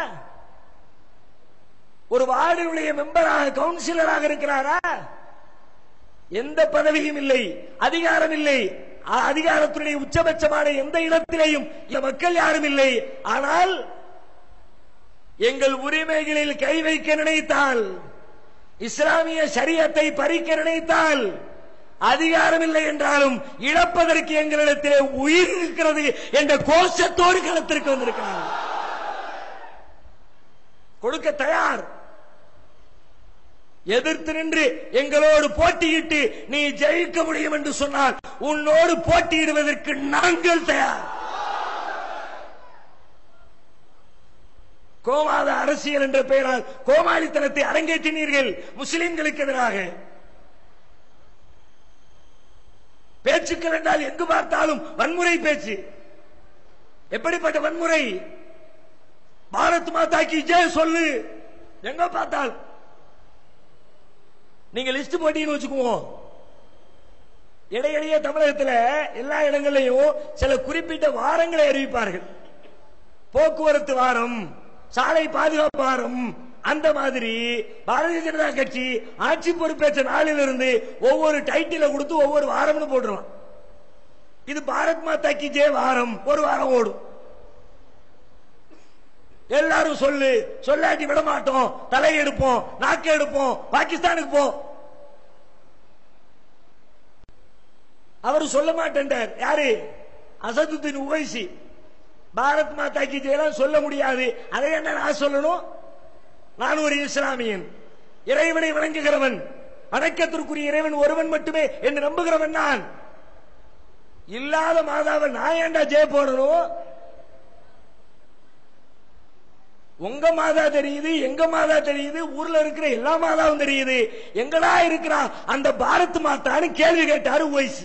ஒரு வார்டினுடைய மெம்பராக கவுன்சிலராக இருக்கிறாரா எந்த பதவியும் இல்லை அதிகாரம் இல்லை அ- அதிகாரத்துடைய உச்சபட்சமான எந்த இடத்திலேயும் இந்த மக்கள் யாரும் இல்லை ஆனால் எங்கள் உரிமைகளில் கை வைக்க நினைத்தால் இஸ்லாமிய சரியத்தை பறிக்க நினைத்தால் அதிகாரம் இல்லை என்றாலும் இழப்பதற்கு எங்களிடத்திலே உயிர் இருக்கிறது என்ற கோஷத்தோடு களத்திற்கு வந்திருக்கிறார்கள் கொடுக்க தயார் எதிர்த்து நின்று எங்களோடு போட்டியிட்டு நீ ஜெயிக்க முடியும் என்று சொன்னால் உன்னோடு போட்டியிடுவதற்கு நாங்கள் தயார் கோமாத அரசியல் என்ற பெயரால் கோமாளித்தனத்தை அரங்கேற்றினீர்கள் முஸ்லிம்களுக்கு எதிராக பேச்சுக்கள் என்றால் எங்கு பார்த்தாலும் வன்முறை பேச்சு எப்படிப்பட்ட வன்முறை பாரத் மாதா கி ஜெய் சொல்லு எங்க பார்த்தால் நீங்க லிஸ்ட் போட்டீங்கன்னு வச்சுக்குவோம் இடையிடையே தமிழகத்தில் எல்லா இடங்களையும் சில குறிப்பிட்ட வாரங்களை அறிவிப்பார்கள் போக்குவரத்து வாரம் சாலை பாதுகாப்பு வாரம் அந்த மாதிரி பாரதிய ஜனதா கட்சி ஆட்சி பொறுப்பேற்ற நாளிலிருந்து ஒவ்வொரு டைட்டில கொடுத்து ஒவ்வொரு வாரம்னு போட்டுருவான் இது பாரத் மாதா கி ஜெய் வாரம் ஒரு வாரம் ஓடும் எல்லாரும் சொல்லு சொல்லாட்டி விட மாட்டோம் தலை எடுப்போம் நாக்கு எடுப்போம் பாகிஸ்தானுக்கு போ அவர் சொல்ல மாட்டேன்டார் யாரு அசதுத்தின் உவைசி பாரத் மாதா கி ஜெயலாம் சொல்ல முடியாது அதை என்ன நான் சொல்லணும் நான் ஒரு இஸ்லாமியன் இறைவனை வணங்குகிறவன் வணக்கத்திற்குரிய இறைவன் ஒருவன் மட்டுமே என்று நம்புகிறவன் நான் இல்லாத மாதாவை நான் ஏன்டா ஜெய போடணும் உங்க மாதா தெரியுது எங்க மாதா தெரியுது ஊர்ல இருக்கிற எல்லா மாதாவும் தெரியுது எங்கடா இருக்கிறா அந்த பாரத் மாதான்னு கேள்வி கேட்டாரு ஓய்சி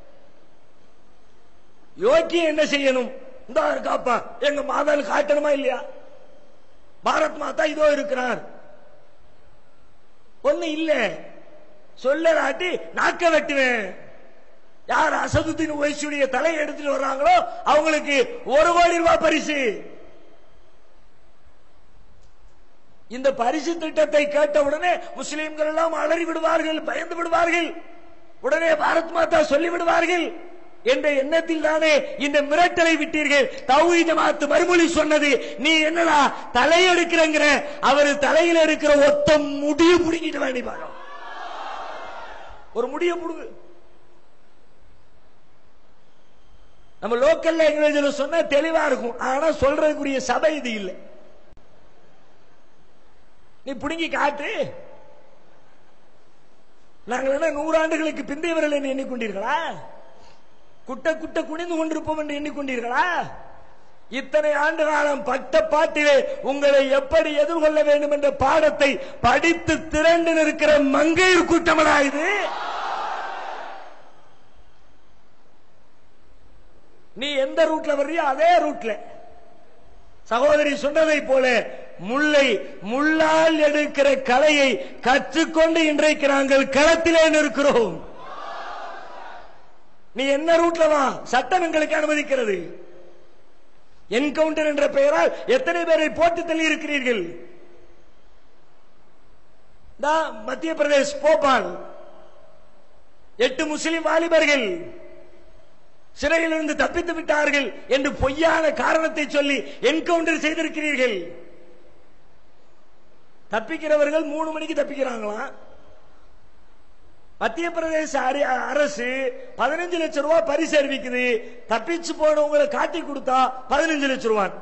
யோக்கி என்ன செய்யணும் இந்த இருக்காப்பா எங்க மாதான்னு காட்டணுமா இல்லையா பாரத் மாதா இதோ இருக்கிறார் ஒண்ணு இல்ல சொல்லலாட்டி நாக்க வெட்டுவேன் யார் அசதுத்தின் வயசுடைய தலை எடுத்துட்டு வர்றாங்களோ அவங்களுக்கு ஒரு கோடி ரூபாய் பரிசு இந்த பரிசு திட்டத்தை கேட்ட உடனே முஸ்லிம்கள் எல்லாம் அலறி விடுவார்கள் பயந்து விடுவார்கள் உடனே பாரத் மாதா சொல்லி விடுவார்கள் என்ற எண்ணத்தில் தானே இந்த மிரட்டலை விட்டீர்கள் தௌஹி ஜமாத்து மறுமொழி சொன்னது நீ என்னடா தலையெடுக்கிறங்கிற அவர் தலையில இருக்கிற ஒத்த முடிய புடுங்கிட்டு வேண்டி பாரு ஒரு முடிய புடுங்கு நம்ம லோக்கல் லாங்குவேஜ்ல சொன்னா தெளிவா இருக்கும் ஆனா சொல்றதுக்குரிய சபை இது இல்லை நீ புடுங்கி காட்டு நாங்கள் என்ன நூறாண்டுகளுக்கு பிந்தையவர்கள் என்று எண்ணிக்கொண்டீர்களா குட்ட குட்ட குனிந்து கொண்டிருப்போம் என்று எண்ணிக்கொண்டீர்களா இத்தனை ஆண்டு காலம் பட்ட பாட்டிலே உங்களை எப்படி எதிர்கொள்ள வேண்டும் என்ற பாடத்தை படித்து திரண்டு நிற்கிற மங்கையர் கூட்டமடா இது நீ எந்த ரூட்ல வர்றியோ அதே ரூட்ல சகோதரி சொன்னதை போல முல்லை முள்ளால் எடுக்கிற கலையை கற்றுக்கொண்டு இன்றைக்கு நாங்கள் களத்திலே நிற்கிறோம் நீ என்ன ரூட்ல வா சட்டம் எங்களுக்கு அனுமதிக்கிறது என்கவுண்டர் என்ற பெயரால் எத்தனை பேரை போட்டு தள்ளி இருக்கிறீர்கள் மத்திய பிரதேஷ் போபால் எட்டு முஸ்லிம் வாலிபர்கள் சிறையிலிருந்து தப்பித்து விட்டார்கள் என்று பொய்யான காரணத்தை சொல்லி என்கவுண்டர் செய்திருக்கிறீர்கள் தப்பிக்கிறவர்கள் மூணு மணிக்கு தப்பிக்கிறாங்களாம் மத்திய பிரதேச அரசு பதினஞ்சு லட்சம் ரூபாய் பரிசு அறிவிக்குது தப்பிச்சு போனவங்களை காட்டி கொடுத்தா பதினஞ்சு லட்சம் ரூபாய்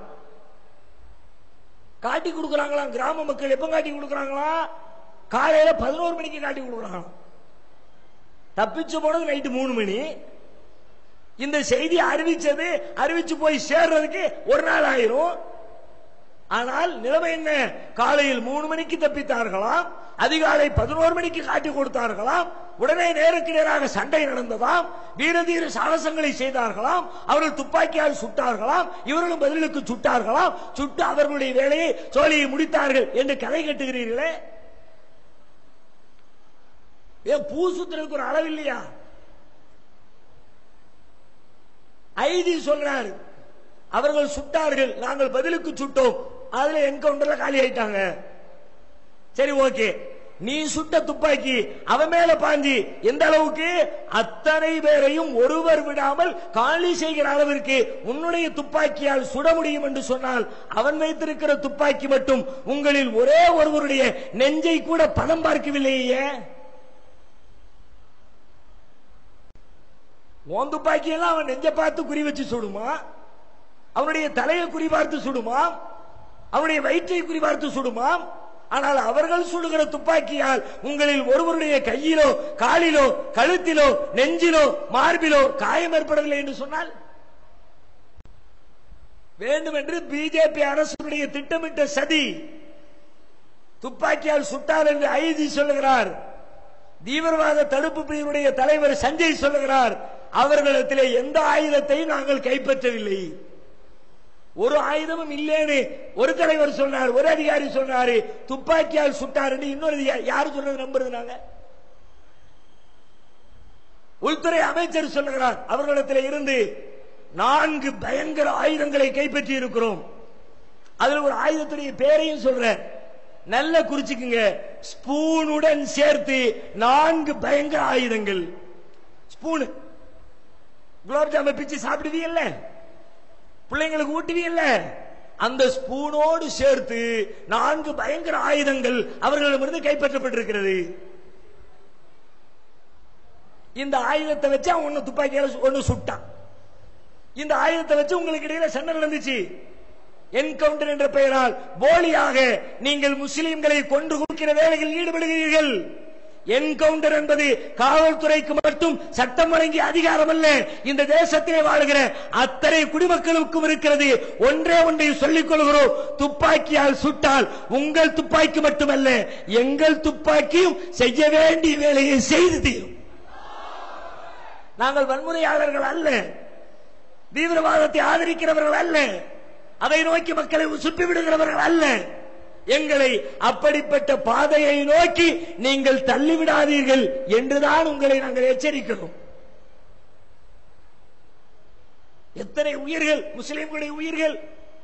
காட்டி கொடுக்கறாங்களாம் கிராம மக்கள் எப்ப காட்டி கொடுக்கறாங்களா காலையில பதினோரு மணிக்கு காட்டி கொடுக்கறாங்க தப்பிச்சு போனது நைட்டு மூணு மணி இந்த செய்தி அறிவிச்சது அறிவிச்சு போய் சேர்றதுக்கு ஒரு நாள் ஆயிரும் ஆனால் நிலைமை என்ன காலையில் மூணு மணிக்கு தப்பித்தார்களாம் அதிகாலை பதினோரு மணிக்கு காட்டி கொடுத்தார்களாம் உடனே நேருக்கு நேராக சண்டை நடந்ததாம் வீரதீர சாகசங்களை செய்தார்களாம் அவர்கள் துப்பாக்கியால் சுட்டார்களாம் இவர்களும் பதிலுக்கு சுட்டார்களாம் சுட்டு அவர்களுடைய வேலையை சோழியை முடித்தார்கள் என்று கதை கட்டுகிறீர்களே ஏன் பூ சுத்துறதுக்கு ஒரு அளவு இல்லையா ஐதி சொல்றாரு அவர்கள் சுட்டார்கள் நாங்கள் பதிலுக்கு சுட்டோம் அதுல என்கவுண்டர்ல காலி ஆயிட்டாங்க சரி ஓகே நீ சுட்ட துப்பாக்கி அவன் மேல பாஞ்சி எந்த அளவுக்கு அத்தனை பேரையும் ஒருவர் விடாமல் காலி செய்கிற அளவிற்கு உன்னுடைய துப்பாக்கியால் சுட முடியும் என்று சொன்னால் அவன் வைத்திருக்கிற துப்பாக்கி மட்டும் உங்களில் ஒரே ஒருவருடைய நெஞ்சை கூட பதம் பார்க்கவில்லையே உன் துப்பாக்கி எல்லாம் அவன் நெஞ்ச பார்த்து குறி வச்சு சுடுமா அவனுடைய தலையை குறி பார்த்து சுடுமா அவனுடைய வயிற்றை குறி பார்த்து சுடுமா ஆனால் அவர்கள் சுடுகிற துப்பாக்கியால் உங்களில் ஒருவருடைய கையிலோ காலிலோ கழுத்திலோ நெஞ்சிலோ மார்பிலோ காயம் ஏற்படவில்லை என்று சொன்னால் வேண்டும் என்று பிஜேபி அரசுடைய திட்டமிட்ட சதி துப்பாக்கியால் சுட்டார் என்று ஐஜி சொல்லுகிறார் தீவிரவாத தடுப்பு பிரிவுடைய தலைவர் சஞ்சய் சொல்லுகிறார் அவர்களிடத்திலே எந்த ஆயுதத்தையும் நாங்கள் கைப்பற்றவில்லை ஒரு ஆயுதமும் இல்லேன்னு ஒரு தலைவர் சொன்னார் ஒரு அதிகாரி சொன்னாரு துப்பாக்கியால் சுட்டாருன்னு இன்னொரு அதிகாரி யாரு சொல்றது நம்புறது நாங்க உள்துறை அமைச்சர் சொல்லுகிறார் அவர்களிடத்தில் இருந்து நான்கு பயங்கர ஆயுதங்களை கைப்பற்றி இருக்கிறோம் அதுல ஒரு ஆயுதத்துடைய பேரையும் சொல்றேன் நல்ல குறிச்சுக்குங்க ஸ்பூனுடன் சேர்த்து நான்கு பயங்கர ஆயுதங்கள் ஸ்பூனு குலாப் ஜாம பிச்சு சாப்பிடுவீங்கல்ல பிள்ளைங்களுக்கு ஊட்டுவீங்கல்ல அந்த ஸ்பூனோடு சேர்த்து நான்கு பயங்கர ஆயுதங்கள் அவர்களிடமிருந்து கைப்பற்றப்பட்டிருக்கிறது இந்த ஆயுதத்தை வச்சு அவன் ஒன்னு துப்பாக்கியால ஒன்னு சுட்டான் இந்த ஆயுதத்தை வச்சு உங்களுக்கு இடையில சண்டை நடந்துச்சு என்கவுண்டர் என்ற பெயரால் போலியாக நீங்கள் முஸ்லிம்களை கொண்டு குவிக்கிற வேலையில் ஈடுபடுகிறீர்கள் என்கவுண்டர் என்பது காவல்துறைக்கு மட்டும் சட்டம் வழங்கிய அதிகாரம் அல்ல இந்த தேசத்திலே வாழ்கிற அத்தனை குடிமக்களுக்கும் இருக்கிறது ஒன்றே ஒன்றை சொல்லிக் கொள்கிறோம் துப்பாக்கியால் சுட்டால் உங்கள் துப்பாக்கி மட்டுமல்ல எங்கள் துப்பாக்கியும் செய்ய வேண்டிய வேலையை செய்து தீரும் நாங்கள் வன்முறையாளர்கள் அல்ல தீவிரவாதத்தை ஆதரிக்கிறவர்கள் அல்ல அதை நோக்கி மக்களை சுற்றி விடுகிறவர்கள் அல்ல எங்களை அப்படிப்பட்ட பாதையை நோக்கி நீங்கள் தள்ளிவிடாதீர்கள் என்றுதான் உங்களை நாங்கள் எச்சரிக்கிறோம் எத்தனை உயிர்கள் முஸ்லிம்களுடைய உயிர்கள்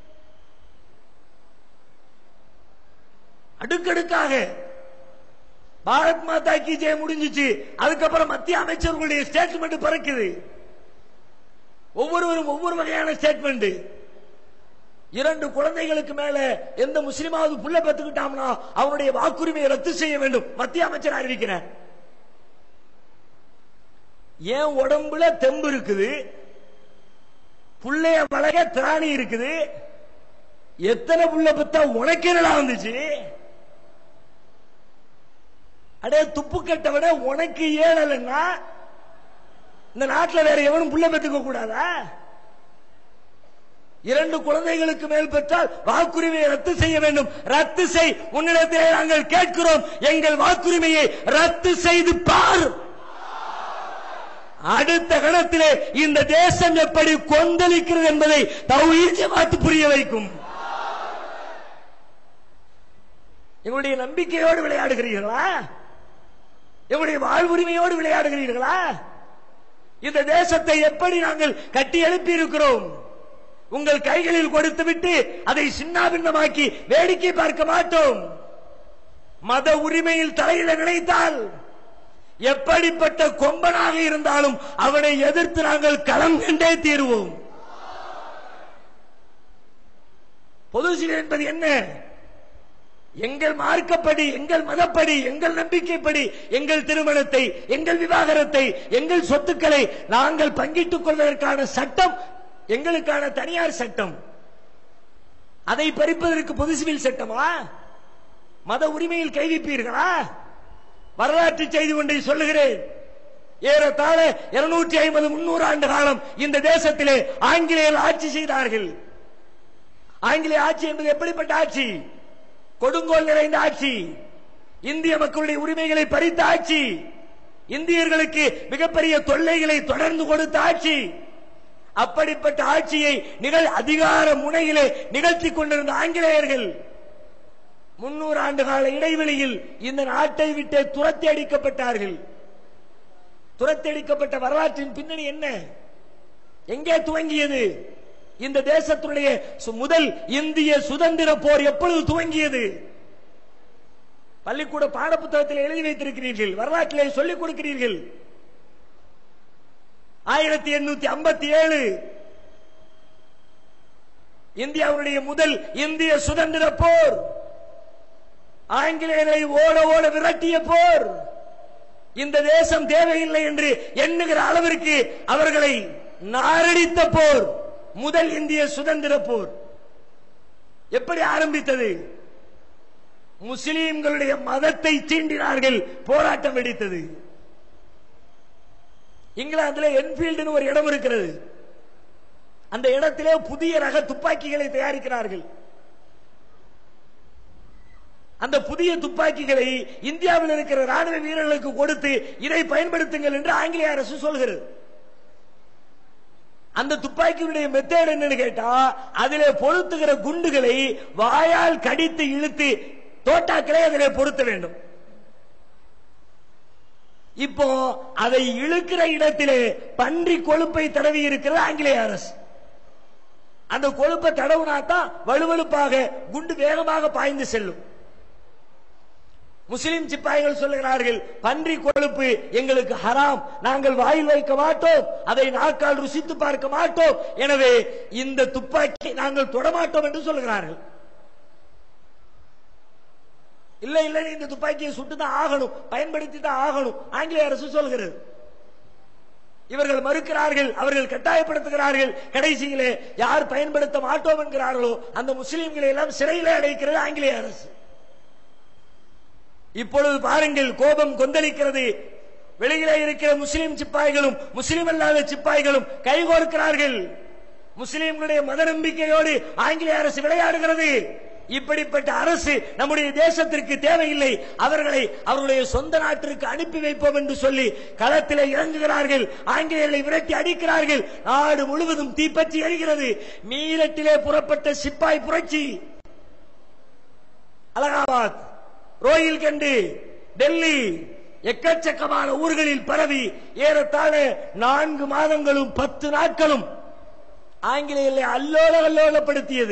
அடுக்கடுக்காக பாரத் மாதா கி ஜெய் முடிஞ்சிச்சு அதுக்கப்புறம் மத்திய அமைச்சர்களுடைய ஸ்டேட்மெண்ட் பறக்குது ஒவ்வொருவரும் ஒவ்வொரு வகையான ஸ்டேட்மெண்ட் இரண்டு குழந்தைகளுக்கு மேல எந்த முஸ்லிமாவது புள்ள பெத்துக்கிட்டாம்னா அவனுடைய வாக்குரிமையை ரத்து செய்ய வேண்டும் மத்திய அமைச்சர் அறிவிக்கிறார் ஏன் உடம்புல தெம்பு இருக்குது புள்ளைய வளக திராணி இருக்குது எத்தனை புள்ள பெத்தா உனக்கு என்னடா வந்துச்சு அடே துப்பு கட்ட விட உனக்கு ஏழலைன்னா இந்த நாட்டில் வேற எவனும் புள்ள பெத்துக்க கூடாதா இரண்டு குழந்தைகளுக்கு மேல் பெற்றால் வாக்குரிமையை ரத்து செய்ய வேண்டும் ரத்து செய் உன்னிடத்திலே நாங்கள் கேட்கிறோம் எங்கள் வாக்குரிமையை ரத்து செய்து பார் அடுத்த கணத்திலே இந்த தேசம் எப்படி கொந்தளிக்கிறது என்பதை தௌஹீத் ஜமாத் புரிய வைக்கும் எங்களுடைய நம்பிக்கையோடு விளையாடுகிறீர்களா எங்களுடைய வாழ்வுரிமையோடு விளையாடுகிறீர்களா இந்த தேசத்தை எப்படி நாங்கள் கட்டி எழுப்பி இருக்கிறோம் உங்கள் கைகளில் கொடுத்து விட்டு அதை சின்னாபின்னமாக்கி வேடிக்கை பார்க்க மாட்டோம் மத உரிமையில் தலையிட நினைத்தால் எப்படிப்பட்ட கொம்பனாக இருந்தாலும் அவனை எதிர்த்து நாங்கள் களம் கண்டே தீருவோம் பொது சிலை என்பது என்ன எங்கள் மார்க்கப்படி எங்கள் மதப்படி எங்கள் நம்பிக்கைப்படி எங்கள் திருமணத்தை எங்கள் விவாகரத்தை எங்கள் சொத்துக்களை நாங்கள் பங்கிட்டுக் கொள்வதற்கான சட்டம் எங்களுக்கான தனியார் சட்டம் அதை பறிப்பதற்கு பொது சிவில் சட்டமா மத உரிமையில் கைவிப்பீர்களா வரலாற்று செய்தி ஒன்றை சொல்லுகிறேன் ஏறத்தாழ இருநூற்றி ஐம்பது முன்னூறு ஆண்டு காலம் இந்த தேசத்திலே ஆங்கிலேயர் ஆட்சி செய்தார்கள் ஆங்கிலேய ஆட்சி என்பது எப்படிப்பட்ட ஆட்சி கொடுங்கோல் நிறைந்த ஆட்சி இந்திய மக்களுடைய உரிமைகளை பறித்த ஆட்சி இந்தியர்களுக்கு மிகப்பெரிய தொல்லைகளை தொடர்ந்து கொடுத்த ஆட்சி அப்படிப்பட்ட ஆட்சியை நிகழ் அதிகார முனையிலே நிகழ்த்தி கொண்டிருந்த ஆங்கிலேயர்கள் முன்னூறு ஆண்டு கால இடைவெளியில் இந்த நாட்டை விட்டு துரத்தி அடிக்கப்பட்டார்கள் துரத்தி அடிக்கப்பட்ட வரலாற்றின் பின்னணி என்ன எங்கே துவங்கியது இந்த தேசத்துடைய சு- முதல் இந்திய சுதந்திர போர் எப்பொழுது துவங்கியது பள்ளிக்கூட பாடப்புத்தகத்தில் எழுதி வைத்திருக்கிறீர்கள் வரலாற்றிலே சொல்லிக் கொடுக்கிறீர்கள் ஆயிரத்தி எண்ணூத்தி ஐம்பத்தி ஏழு இந்தியாவுடைய முதல் இந்திய சுதந்திர போர் ஆங்கிலேயரை ஓட ஓட விரட்டிய போர் இந்த தேசம் தேவையில்லை என்று எண்ணுகிற அளவிற்கு அவர்களை நாரடித்த போர் முதல் இந்திய சுதந்திர போர் எப்படி ஆரம்பித்தது முஸ்லிம்களுடைய மதத்தை தீண்டினார்கள் போராட்டம் வெடித்தது இங்கிலாந்துல என்பீல்டுன்னு ஒரு இடம் இருக்கிறது அந்த இடத்திலே புதிய ரக துப்பாக்கிகளை தயாரிக்கிறார்கள் அந்த புதிய துப்பாக்கிகளை இந்தியாவில் இருக்கிற ராணுவ வீரர்களுக்கு கொடுத்து இதை பயன்படுத்துங்கள் என்று ஆங்கிலேய அரசு சொல்கிறது அந்த துப்பாக்கியுடைய மெத்தேட் என்னன்னு கேட்டா அதிலே பொருத்துகிற குண்டுகளை வாயால் கடித்து இழுத்து தோட்டாக்களை அதிலே பொருத்த வேண்டும் இப்போ அதை இழுக்கிற இடத்திலே பன்றி கொழுப்பை தடவி இருக்கிறது ஆங்கிலேய அரசு அந்த கொழுப்பை தடவுனா தான் வலுவழுப்பாக குண்டு வேகமாக பாய்ந்து செல்லும் முஸ்லிம் சிப்பாய்கள் சொல்லுகிறார்கள் பன்றி கொழுப்பு எங்களுக்கு ஹராம் நாங்கள் வாயில் வைக்க மாட்டோம் அதை நாக்கால் ருசித்து பார்க்க மாட்டோம் எனவே இந்த துப்பாக்கி நாங்கள் தொடமாட்டோம் என்று சொல்லுகிறார்கள் இல்ல இல்ல இந்த துப்பாக்கியை சுட்டு தான் ஆகணும் பயன்படுத்தி தான் ஆகணும் ஆங்கிலேய அரசு சொல்கிறது இவர்கள் மறுக்கிறார்கள் அவர்கள் கட்டாயப்படுத்துகிறார்கள் கடைசியிலே யார் பயன்படுத்த மாட்டோம் என்கிறார்களோ அந்த முஸ்லிம்களை எல்லாம் சிறையிலே அடைக்கிறது ஆங்கிலேய அரசு இப்பொழுது பாருங்கள் கோபம் கொந்தளிக்கிறது வெளியிலே இருக்கிற முஸ்லிம் சிப்பாய்களும் முஸ்லிம் அல்லாத சிப்பாய்களும் கைகோர்க்கிறார்கள் முஸ்லிம்களுடைய மத நம்பிக்கையோடு ஆங்கிலேய அரசு விளையாடுகிறது இப்படிப்பட்ட அரசு நம்முடைய தேசத்திற்கு தேவையில்லை அவர்களை அவருடைய சொந்த நாட்டிற்கு அனுப்பி வைப்போம் என்று சொல்லி களத்திலே இறங்குகிறார்கள் ஆங்கிலேயர்களை விரட்டி அடிக்கிறார்கள் நாடு முழுவதும் தீப்பற்றி எரிகிறது மீரட்டிலே புறப்பட்ட சிப்பாய் புரட்சி அலகாபாத் ரோஹில்கண்டு டெல்லி எக்கச்சக்கமான ஊர்களில் பரவி ஏறத்தாழ நான்கு மாதங்களும் பத்து நாட்களும் ஆங்கிலேயர்களை அல்லோல அல்லோலப்படுத்தியது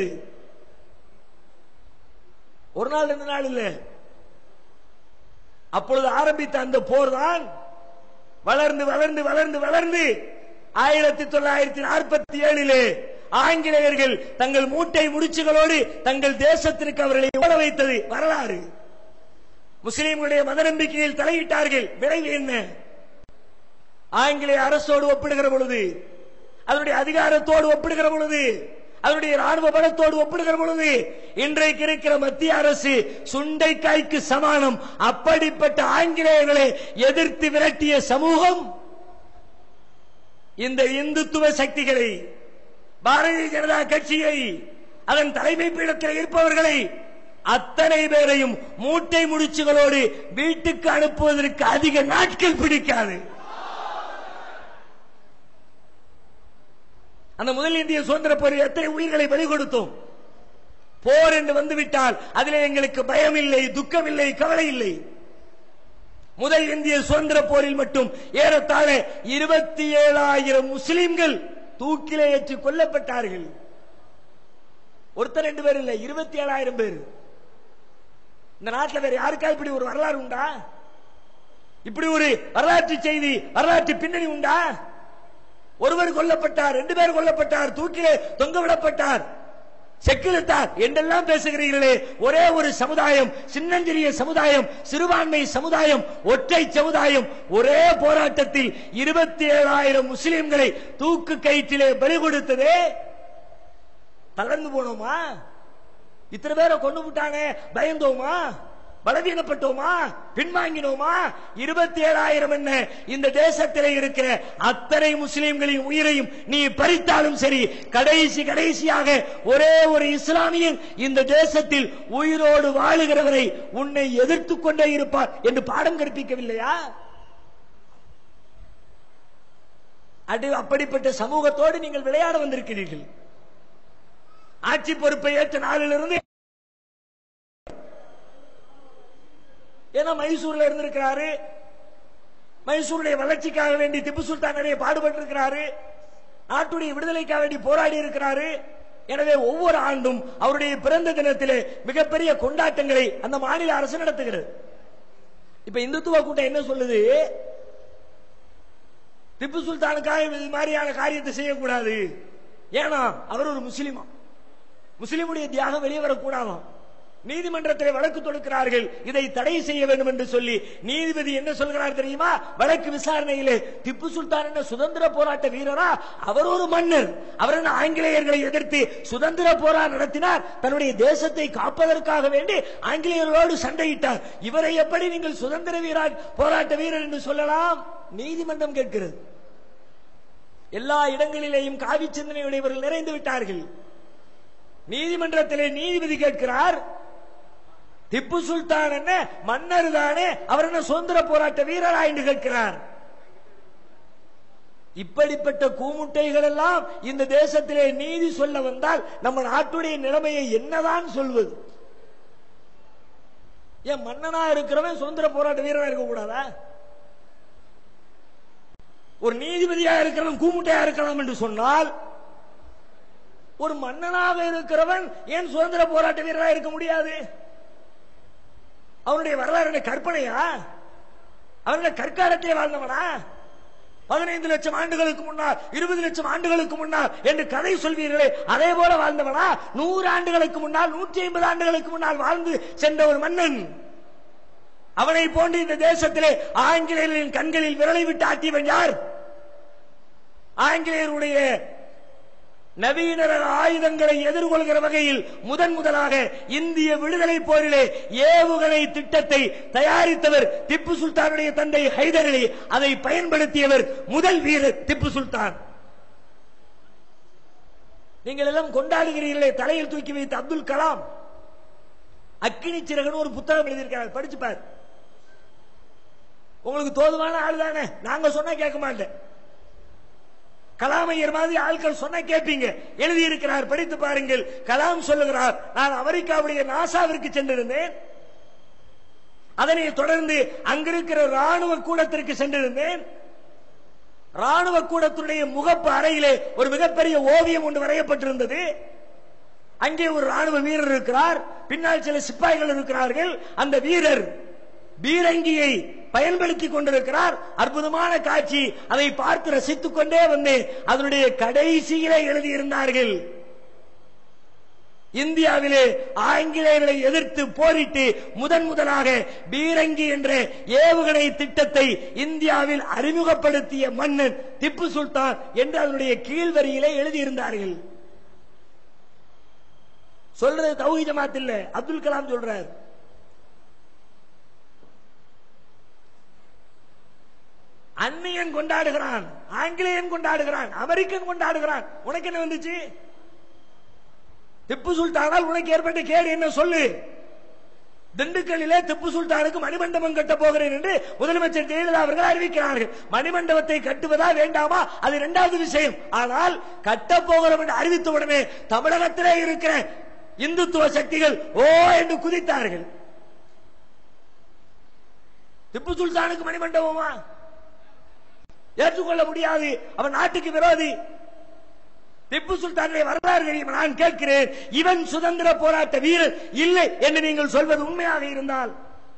ஒரு நாள் ரெண்டு நாள் இல்ல அப்பொழுது ஆரம்பித்த அந்த போர் தான் வளர்ந்து வளர்ந்து வளர்ந்து வளர்ந்து ஆயிரத்தி தொள்ளாயிரத்தி நாற்பத்தி ஏழிலே ஆங்கிலேயர்கள் தங்கள் மூட்டை முடிச்சுகளோடு தங்கள் தேசத்திற்கு அவர்களை ஓட வைத்தது வரலாறு முஸ்லிம்களுடைய மத நம்பிக்கையில் தலையிட்டார்கள் விளைவு என்ன ஆங்கிலேய அரசோடு ஒப்பிடுகிற பொழுது அதனுடைய அதிகாரத்தோடு ஒப்பிடுகிற பொழுது அதனுடைய ராணுவ பலத்தோடு ஒப்பிடுகிற பொழுது இன்றைக்கு இருக்கிற மத்திய அரசு சுண்டைக்காய்க்கு சமானம் அப்படிப்பட்ட ஆங்கிலேயர்களை எதிர்த்து விரட்டிய சமூகம் இந்த இந்துத்துவ சக்திகளை பாரதிய ஜனதா கட்சியை அதன் தலைமை பீடத்தில் இருப்பவர்களை அத்தனை பேரையும் மூட்டை முடிச்சுகளோடு வீட்டுக்கு அனுப்புவதற்கு அதிக நாட்கள் பிடிக்காது அந்த முதல் இந்திய சுதந்திர போரில் எத்தனை உயிர்களை பலி கொடுத்தோம் போர் என்று வந்துவிட்டால் அதில் எங்களுக்கு பயம் இல்லை துக்கம் இல்லை கவலை இல்லை முதல் இந்திய சுதந்திர போரில் மட்டும் ஏறத்தாழ இருபத்தி ஏழாயிரம் முஸ்லிம்கள் தூக்கிலே ஏற்றி கொல்லப்பட்டார்கள் ஒருத்தர் ரெண்டு பேர் இல்லை இருபத்தி ஏழாயிரம் பேர் இந்த நாட்டில் வேற யாருக்கா இப்படி ஒரு வரலாறு உண்டா இப்படி ஒரு வரலாற்று செய்தி வரலாற்று பின்னணி உண்டா ஒருவர் கொல்லப்பட்டார் ரெண்டு பேர் கொல்லப்பட்டார் தூக்கிலே தொங்க விடப்பட்டார் செக்கிழுத்தார் என்றெல்லாம் பேசுகிறீர்களே ஒரே ஒரு சமுதாயம் சின்னஞ்சிறிய சமுதாயம் சிறுபான்மை சமுதாயம் ஒற்றை சமுதாயம் ஒரே போராட்டத்தில் இருபத்தி ஏழாயிரம் முஸ்லிம்களை தூக்கு கயிற்றிலே பலி கொடுத்ததே தளர்ந்து போனோமா இத்தனை பேரை கொண்டு விட்டாங்க பயந்தோமா பலவீனப்பட்டோமா பின்வாங்கினோமா இருபத்தி ஏழாயிரம் என்ன இந்த தேசத்திலே இருக்கிற அத்தனை முஸ்லிம்களின் உயிரையும் நீ பறித்தாலும் சரி கடைசி கடைசியாக ஒரே ஒரு இஸ்லாமியன் இந்த தேசத்தில் உயிரோடு வாழுகிறவரை உன்னை எதிர்த்து கொண்டே இருப்பார் என்று பாடம் கற்பிக்கவில்லையா அது அப்படிப்பட்ட சமூகத்தோடு நீங்கள் விளையாட வந்திருக்கிறீர்கள் ஆட்சி பொறுப்பை ஏற்ற நாளிலிருந்து ஏன்னா மைசூர்ல இருந்திருக்கிறாரு மைசூருடைய வளர்ச்சிக்காக வேண்டி திப்பு சுல்தான் நிறைய பாடுபட்டு இருக்கிறாரு நாட்டுடைய விடுதலைக்காக வேண்டி போராடி இருக்கிறாரு எனவே ஒவ்வொரு ஆண்டும் அவருடைய பிறந்த தினத்திலே மிகப்பெரிய கொண்டாட்டங்களை அந்த மாநில அரசு நடத்துகிறது இப்ப இந்துத்துவ கூட்டம் என்ன சொல்லுது திப்பு சுல்தானுக்காக இது மாதிரியான காரியத்தை செய்யக்கூடாது ஏன்னா அவர் ஒரு முஸ்லிமா முஸ்லிமுடைய தியாகம் வெளியே வரக்கூடாதாம் நீதிமன்றத்தில் வழக்கு தொடுக்கிறார்கள் இதை தடை செய்ய வேண்டும் என்று சொல்லி நீதிபதி என்ன சொல்கிறார் தெரியுமா வழக்கு விசாரணையிலே திப்பு சுல்தான் என்ன சுதந்திர போராட்ட வீரரா அவர் ஒரு மன்னர் அவர் என்ன ஆங்கிலேயர்களை எதிர்த்து சுதந்திர போராட்டம் நடத்தினார் தன்னுடைய தேசத்தை காப்பதற்காக வேண்டி ஆங்கிலேயர்களோடு சண்டையிட்டார் இவரை எப்படி நீங்கள் சுதந்திர வீரா போராட்ட வீரர் என்று சொல்லலாம் நீதிமன்றம் கேட்கிறது எல்லா இடங்களிலேயும் காவி சிந்தனையுடையவர்கள் நிறைந்து விட்டார்கள் நீதிமன்றத்திலே நீதிபதி கேட்கிறார் திப்பு சுல்தான் என்ன மன்னர் தானே அவர் என்ன சுதந்திர போராட்ட வீரரா என்று கேட்கிறார் இப்படிப்பட்ட கூமுட்டைகள் எல்லாம் இந்த தேசத்திலே நீதி சொல்ல வந்தால் நம்ம நாட்டுடைய நிலைமையை என்னதான் சொல்வது ஏன் மன்னனா இருக்கிறவன் சுதந்திர போராட்ட வீரனா இருக்க கூடாதா ஒரு நீதிபதியா இருக்கிறவன் கூமுட்டையா இருக்கலாம் என்று சொன்னால் ஒரு மன்னனாக இருக்கிறவன் ஏன் சுதந்திர போராட்ட வீரராக இருக்க முடியாது அவனுடைய வரலாறு என்ன கற்பனையா அவனுடைய கற்காலத்திலே வாழ்ந்தவனா பதினைந்து லட்சம் ஆண்டுகளுக்கு முன்னால் இருபது லட்சம் ஆண்டுகளுக்கு முன்னால் என்று கதை சொல்வீர்களே அதே போல வாழ்ந்தவனா நூறு ஆண்டுகளுக்கு முன்னால் நூற்றி ஐம்பது ஆண்டுகளுக்கு முன்னால் வாழ்ந்து சென்ற ஒரு மன்னன் அவனை போன்று இந்த தேசத்திலே ஆங்கிலேயர்களின் கண்களில் விரலை விட்டு ஆட்டியவன் யார் ஆங்கிலேயருடைய நவீன ரக ஆயுதங்களை எதிர்கொள்கிற வகையில் முதன் முதலாக இந்திய விடுதலை போரிலே ஏவுகணை திட்டத்தை தயாரித்தவர் திப்பு சுல்தானுடைய தந்தை ஹைதர் அலி அதை பயன்படுத்தியவர் முதல் வீரர் திப்பு சுல்தான் நீங்கள் எல்லாம் கொண்டாடுகிறீர்களே தலையில் தூக்கி வைத்த அப்துல் கலாம் அக்கினி சிறகுன்னு ஒரு புத்தகம் எழுதியிருக்கிறார் படிச்சு பாரு உங்களுக்கு தோதுவான ஆள் தானே நாங்க சொன்னா கேட்க மாட்டேன் கலாமையர் மாதிரி ஆட்கள் சொன்ன கேட்பீங்க எழுதி இருக்கிறார் படித்து பாருங்கள் கலாம் சொல்லுகிறார் நான் அமெரிக்காவுடைய நாசாவிற்கு சென்றிருந்தேன் அதனை தொடர்ந்து அங்கிருக்கிற ராணுவ கூடத்திற்கு சென்றிருந்தேன் ராணுவ கூடத்துடைய முகப்பு அறையிலே ஒரு மிகப்பெரிய ஓவியம் ஒன்று வரையப்பட்டிருந்தது அங்கே ஒரு ராணுவ வீரர் இருக்கிறார் பின்னால் சில சிப்பாய்கள் இருக்கிறார்கள் அந்த வீரர் பீரங்கியை பயன்படுத்திக் கொண்டிருக்கிறார் அற்புதமான காட்சி அதை பார்த்து ரசித்துக் கொண்டே வந்தேன் அதனுடைய கடைசியிலே எழுதியிருந்தார்கள் இந்தியாவிலே ஆங்கிலேயர்களை எதிர்த்து போரிட்டு முதன் முதலாக பீரங்கி என்ற ஏவுகணை திட்டத்தை இந்தியாவில் அறிமுகப்படுத்திய மன்னன் திப்பு சுல்தான் என்று அதனுடைய கீழ்வரியிலே எழுதியிருந்தார்கள் சொல்றது தௌஹி ஜமாத் இல்ல அப்துல் கலாம் சொல்றார் அந்நியன் கொண்டாடுகிறான் ஆங்கிலேயன் கொண்டாடுகிறான் அமெரிக்கன் கொண்டாடுகிறான் உனக்கு என்ன வந்துச்சு திப்பு சுல்தானால் உனக்கு ஏற்பட்ட கேடு என்ன சொல்லு திண்டுக்கல்லிலே திப்பு சுல்தானுக்கு மணிமண்டபம் கட்ட போகிறேன் என்று முதலமைச்சர் ஜெயலலிதா அவர்கள் அறிவிக்கிறார்கள் மணிமண்டபத்தை கட்டுவதா வேண்டாமா அது இரண்டாவது விஷயம் ஆனால் கட்ட போகிறோம் என்று அறிவித்த உடனே தமிழகத்திலே இருக்கிற இந்துத்துவ சக்திகள் ஓ என்று குதித்தார்கள் திப்பு சுல்தானுக்கு மணிமண்டபமா ஏற்றுக்கொள்ள முடியாது அவன் நாட்டுக்கு விரோதி திப்பு சுல்தானுடைய வரலாறு தெரியும் நான் கேட்கிறேன் இவன் சுதந்திர போராட்ட வீரர் இல்லை என்று நீங்கள் சொல்வது உண்மையாக இருந்தால்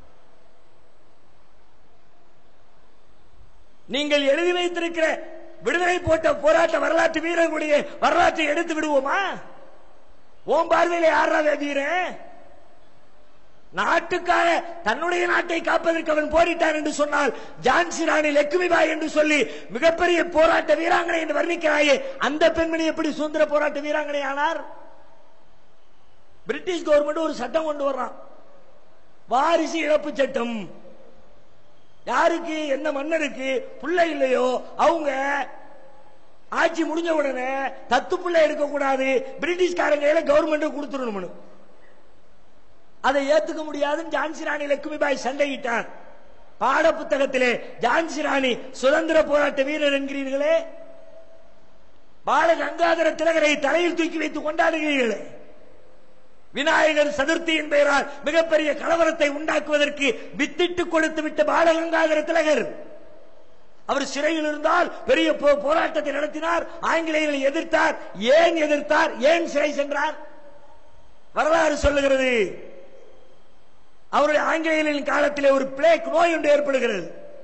நீங்கள் எழுதி வைத்திருக்கிற விடுதலை போட்ட போராட்ட வரலாற்று வீரர்களுடைய வரலாற்றை எடுத்து விடுவோமா ஓம் பார்வையில யாரா வீரன் நாட்டுக்காக தன்னுடைய நாட்டை காப்பதற்கு அவன் போரிட்டான் என்று சொன்னால் ஜான்சி ராணி லட்சுமிபாய் என்று சொல்லி மிகப்பெரிய போராட்ட வீராங்கனை என்று வர்ணிக்கிறாயே அந்த பெண்மணி எப்படி சுதந்திர போராட்ட வீராங்கனை ஆனார் பிரிட்டிஷ் கவர்மெண்ட் ஒரு சட்டம் கொண்டு வர்றான் வாரிசு இழப்பு சட்டம் யாருக்கு எந்த மன்னருக்கு பிள்ளை இல்லையோ அவங்க ஆட்சி முடிஞ்ச உடனே தத்து பிள்ளை எடுக்க கூடாது பிரிட்டிஷ்காரங்க கவர்மெண்ட் கொடுத்துடணும் அதை ஏத்துக்க முடியாதுன்னு ஜான்சி ராணி லட்சுமிபாய் சண்டையிட்டார் பாட புத்தகத்திலே ஜான்சி ராணி சுதந்திர போராட்ட வீரர் என்கிறீர்களே பால கங்காதர திலகரை தலையில் தூக்கி வைத்து கொண்டாடுகிறீர்களே விநாயகர் சதுர்த்தியின் பெயரால் மிகப்பெரிய கலவரத்தை உண்டாக்குவதற்கு வித்திட்டு கொடுத்து விட்ட பாலகங்காதர திலகர் அவர் சிறையில் இருந்தால் பெரிய போராட்டத்தை நடத்தினார் ஆங்கிலேயர்களை எதிர்த்தார் ஏன் எதிர்த்தார் ஏன் சிறை சென்றார் வரலாறு சொல்லுகிறது அவருடைய ஆங்கிலேயர்களின் காலத்திலே ஒரு பிளேக் நோய் ஒன்று ஏற்படுகிறது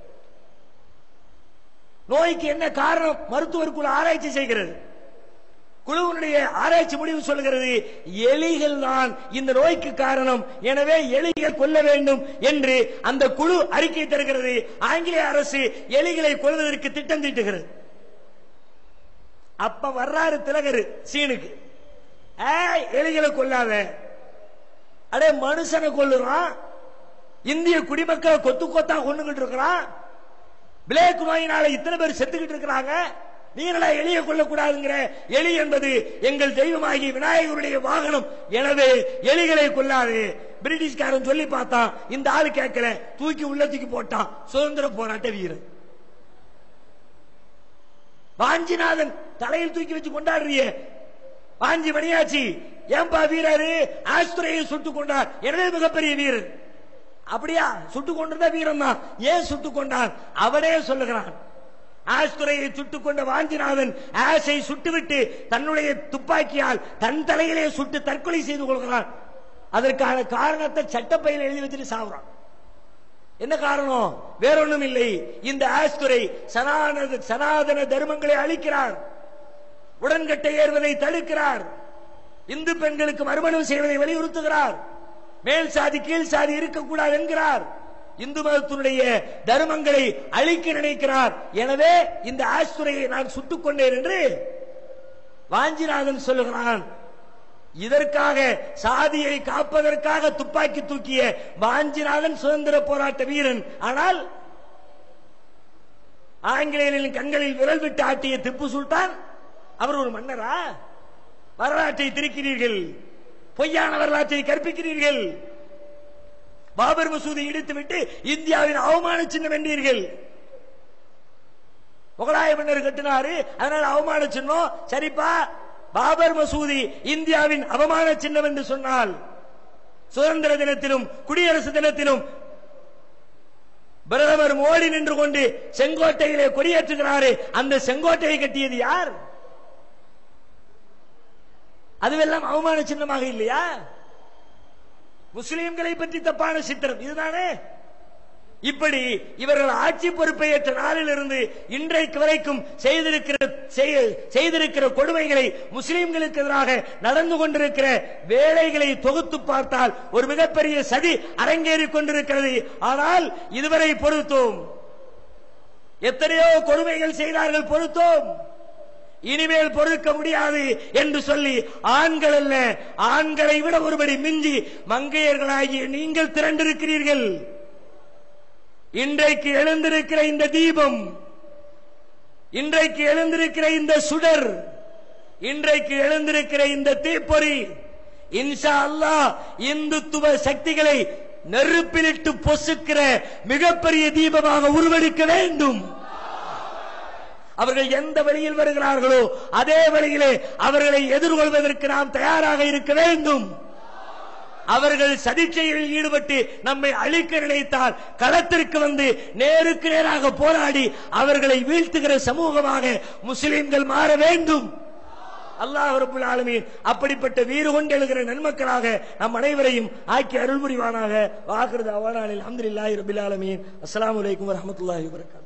நோய்க்கு என்ன காரணம் மருத்துவர் குழு ஆராய்ச்சி செய்கிறது குழுவினுடைய ஆராய்ச்சி முடிவு சொல்லுகிறது எலிகள் தான் இந்த நோய்க்கு காரணம் எனவே எலிகள் கொல்ல வேண்டும் என்று அந்த குழு அறிக்கை தருகிறது ஆங்கிலேய அரசு எலிகளை கொல்வதற்கு திட்டம் தீட்டுகிறது அப்ப வர்றாரு திலகரு சீனுக்கு எலிகளை கொல்லாத அடே மனுஷனை கொல்லுறான் இந்திய குடிமக்களை கொத்து கொத்தா கொண்டுகிட்டு இருக்கிறான் பிளேக் நோயினால இத்தனை பேர் செத்துக்கிட்டு இருக்கிறாங்க நீங்களா எளிய கொள்ளக்கூடாதுங்கிற எலி என்பது எங்கள் தெய்வமாகி விநாயகருடைய வாகனம் எனவே எலிகளை கொள்ளாது பிரிட்டிஷ்காரன் சொல்லி பார்த்தான் இந்த ஆளு கேட்கல தூக்கி உள்ள தூக்கி போட்டான் சுதந்திர போராட்ட வீரர் வாஞ்சிநாதன் தலையில் தூக்கி வச்சு கொண்டாடுறியே வாஞ்சி மணியாச்சி ஏன்பா வீரரு ஆஸ்துரையை சுட்டுக் கொண்டார் எனவே மிகப்பெரிய வீரர் அப்படியா சுட்டுக் கொண்டிருந்த வீரன் தான் ஏன் சுட்டுக் கொண்டான் அவனே சொல்லுகிறான் ஆஸ்துரையை சுட்டுக் கொண்ட வாஞ்சிநாதன் ஆசை சுட்டுவிட்டு தன்னுடைய துப்பாக்கியால் தன் தலையிலே சுட்டு தற்கொலை செய்து கொள்கிறான் அதற்கான காரணத்தை சட்டப்பையில் எழுதி வச்சுட்டு சாவுறான் என்ன காரணம் வேறொன்றும் இல்லை இந்த ஆஸ்துரை சனாதன சனாதன தர்மங்களை அழிக்கிறார் உடன்கட்டை ஏறுவதை தடுக்கிறார் இந்து பெண்களுக்கு மறுமணம் செய்வதை வலியுறுத்துகிறார் மேல் சாதி கீழ் சாதி இருக்கக்கூடாது என்கிறார் இந்து மதத்தினுடைய தர்மங்களை அழிக்க நினைக்கிறார் எனவே இந்த ஆஸ்துரையை நான் சுட்டுக் கொண்டேன் என்று வாஞ்சிநாதன் சொல்லுகிறான் இதற்காக சாதியை காப்பதற்காக துப்பாக்கி தூக்கிய வாஞ்சிநாதன் சுதந்திர போராட்ட வீரன் ஆனால் ஆங்கிலேயர்களின் கண்களில் விரல் விட்டு ஆட்டிய திப்பு சுல்தான் அவர் ஒரு மன்னரா வரலாற்றை திரிக்கிறீர்கள் பொய்யான வரலாற்றை கற்பிக்கிறீர்கள் பாபர் மசூதி இடித்துவிட்டு இந்தியாவின் அவமான சின்னம் என்றீர்கள் முகலாய மன்னர் கட்டினாரு அதனால அவமான சின்னம் சரிப்பா பாபர் மசூதி இந்தியாவின் அவமான சின்னம் என்று சொன்னால் சுதந்திர தினத்திலும் குடியரசு தினத்திலும் பிரதமர் மோடி நின்று கொண்டு செங்கோட்டையிலே கொடியேற்றுகிறாரே அந்த செங்கோட்டையை கட்டியது யார் அதுவெல்லாம் அவமான சின்னமாக இல்லையா முஸ்லிம்களை பற்றி தப்பான சித்திரம் இதுதானே இப்படி இவர்கள் ஆட்சி பொறுப்பை ஏற்ற நாளிலிருந்து இன்றைக்கு வரைக்கும் செய்திருக்கிற செய்- செய்திருக்கிற கொடுமைகளை முஸ்லிம்களுக்கு எதிராக நடந்து கொண்டிருக்கிற வேலைகளை தொகுத்து பார்த்தால் ஒரு மிகப்பெரிய சதி அரங்கேறிக் கொண்டிருக்கிறது ஆனால் இதுவரை பொறுத்தோம் எத்தனையோ கொடுமைகள் செய்தார்கள் பொறுத்தோம் இனிமேல் பொறுக்க முடியாது என்று சொல்லி ஆண்கள் அல்ல ஆண்களை விட ஒருபடி மிஞ்சி மங்கையர்களாகிய நீங்கள் திரண்டிருக்கிறீர்கள் இன்றைக்கு எழுந்திருக்கிற இந்த தீபம் இன்றைக்கு எழுந்திருக்கிற இந்த சுடர் இன்றைக்கு எழுந்திருக்கிற இந்த தீப்பொறி இன்ஷா அல்லாஹ் இந்துத்துவ சக்திகளை நெருப்பிலிட்டு பொசுக்கிற மிகப்பெரிய தீபமாக உருவெடுக்க வேண்டும் அவர்கள் எந்த வழியில் வருகிறார்களோ அதே வழியிலே அவர்களை எதிர்கொள்வதற்கு நாம் தயாராக இருக்க வேண்டும் அவர்கள் சதிச்செயலில் ஈடுபட்டு நம்மை அழிக்க நினைத்தால் களத்திற்கு வந்து நேருக்கு நேராக போராடி அவர்களை வீழ்த்துகிற சமூகமாக முஸ்லிம்கள் மாற வேண்டும் அல்லாஹ் ரபுல் ஆலமீன் அப்படிப்பட்ட வீறு கொண்டு எழுகிற நன்மக்களாக நம் அனைவரையும் ஆக்கி அருள் புரிவானாக வாக்குறது அவானாலில் அஹமதுல்லாஹி ரபில் ஆலமீன் அஸ்ஸலாமு அலைக்கும் வரஹ்மத்துல்லாஹி வபரகாத்துஹு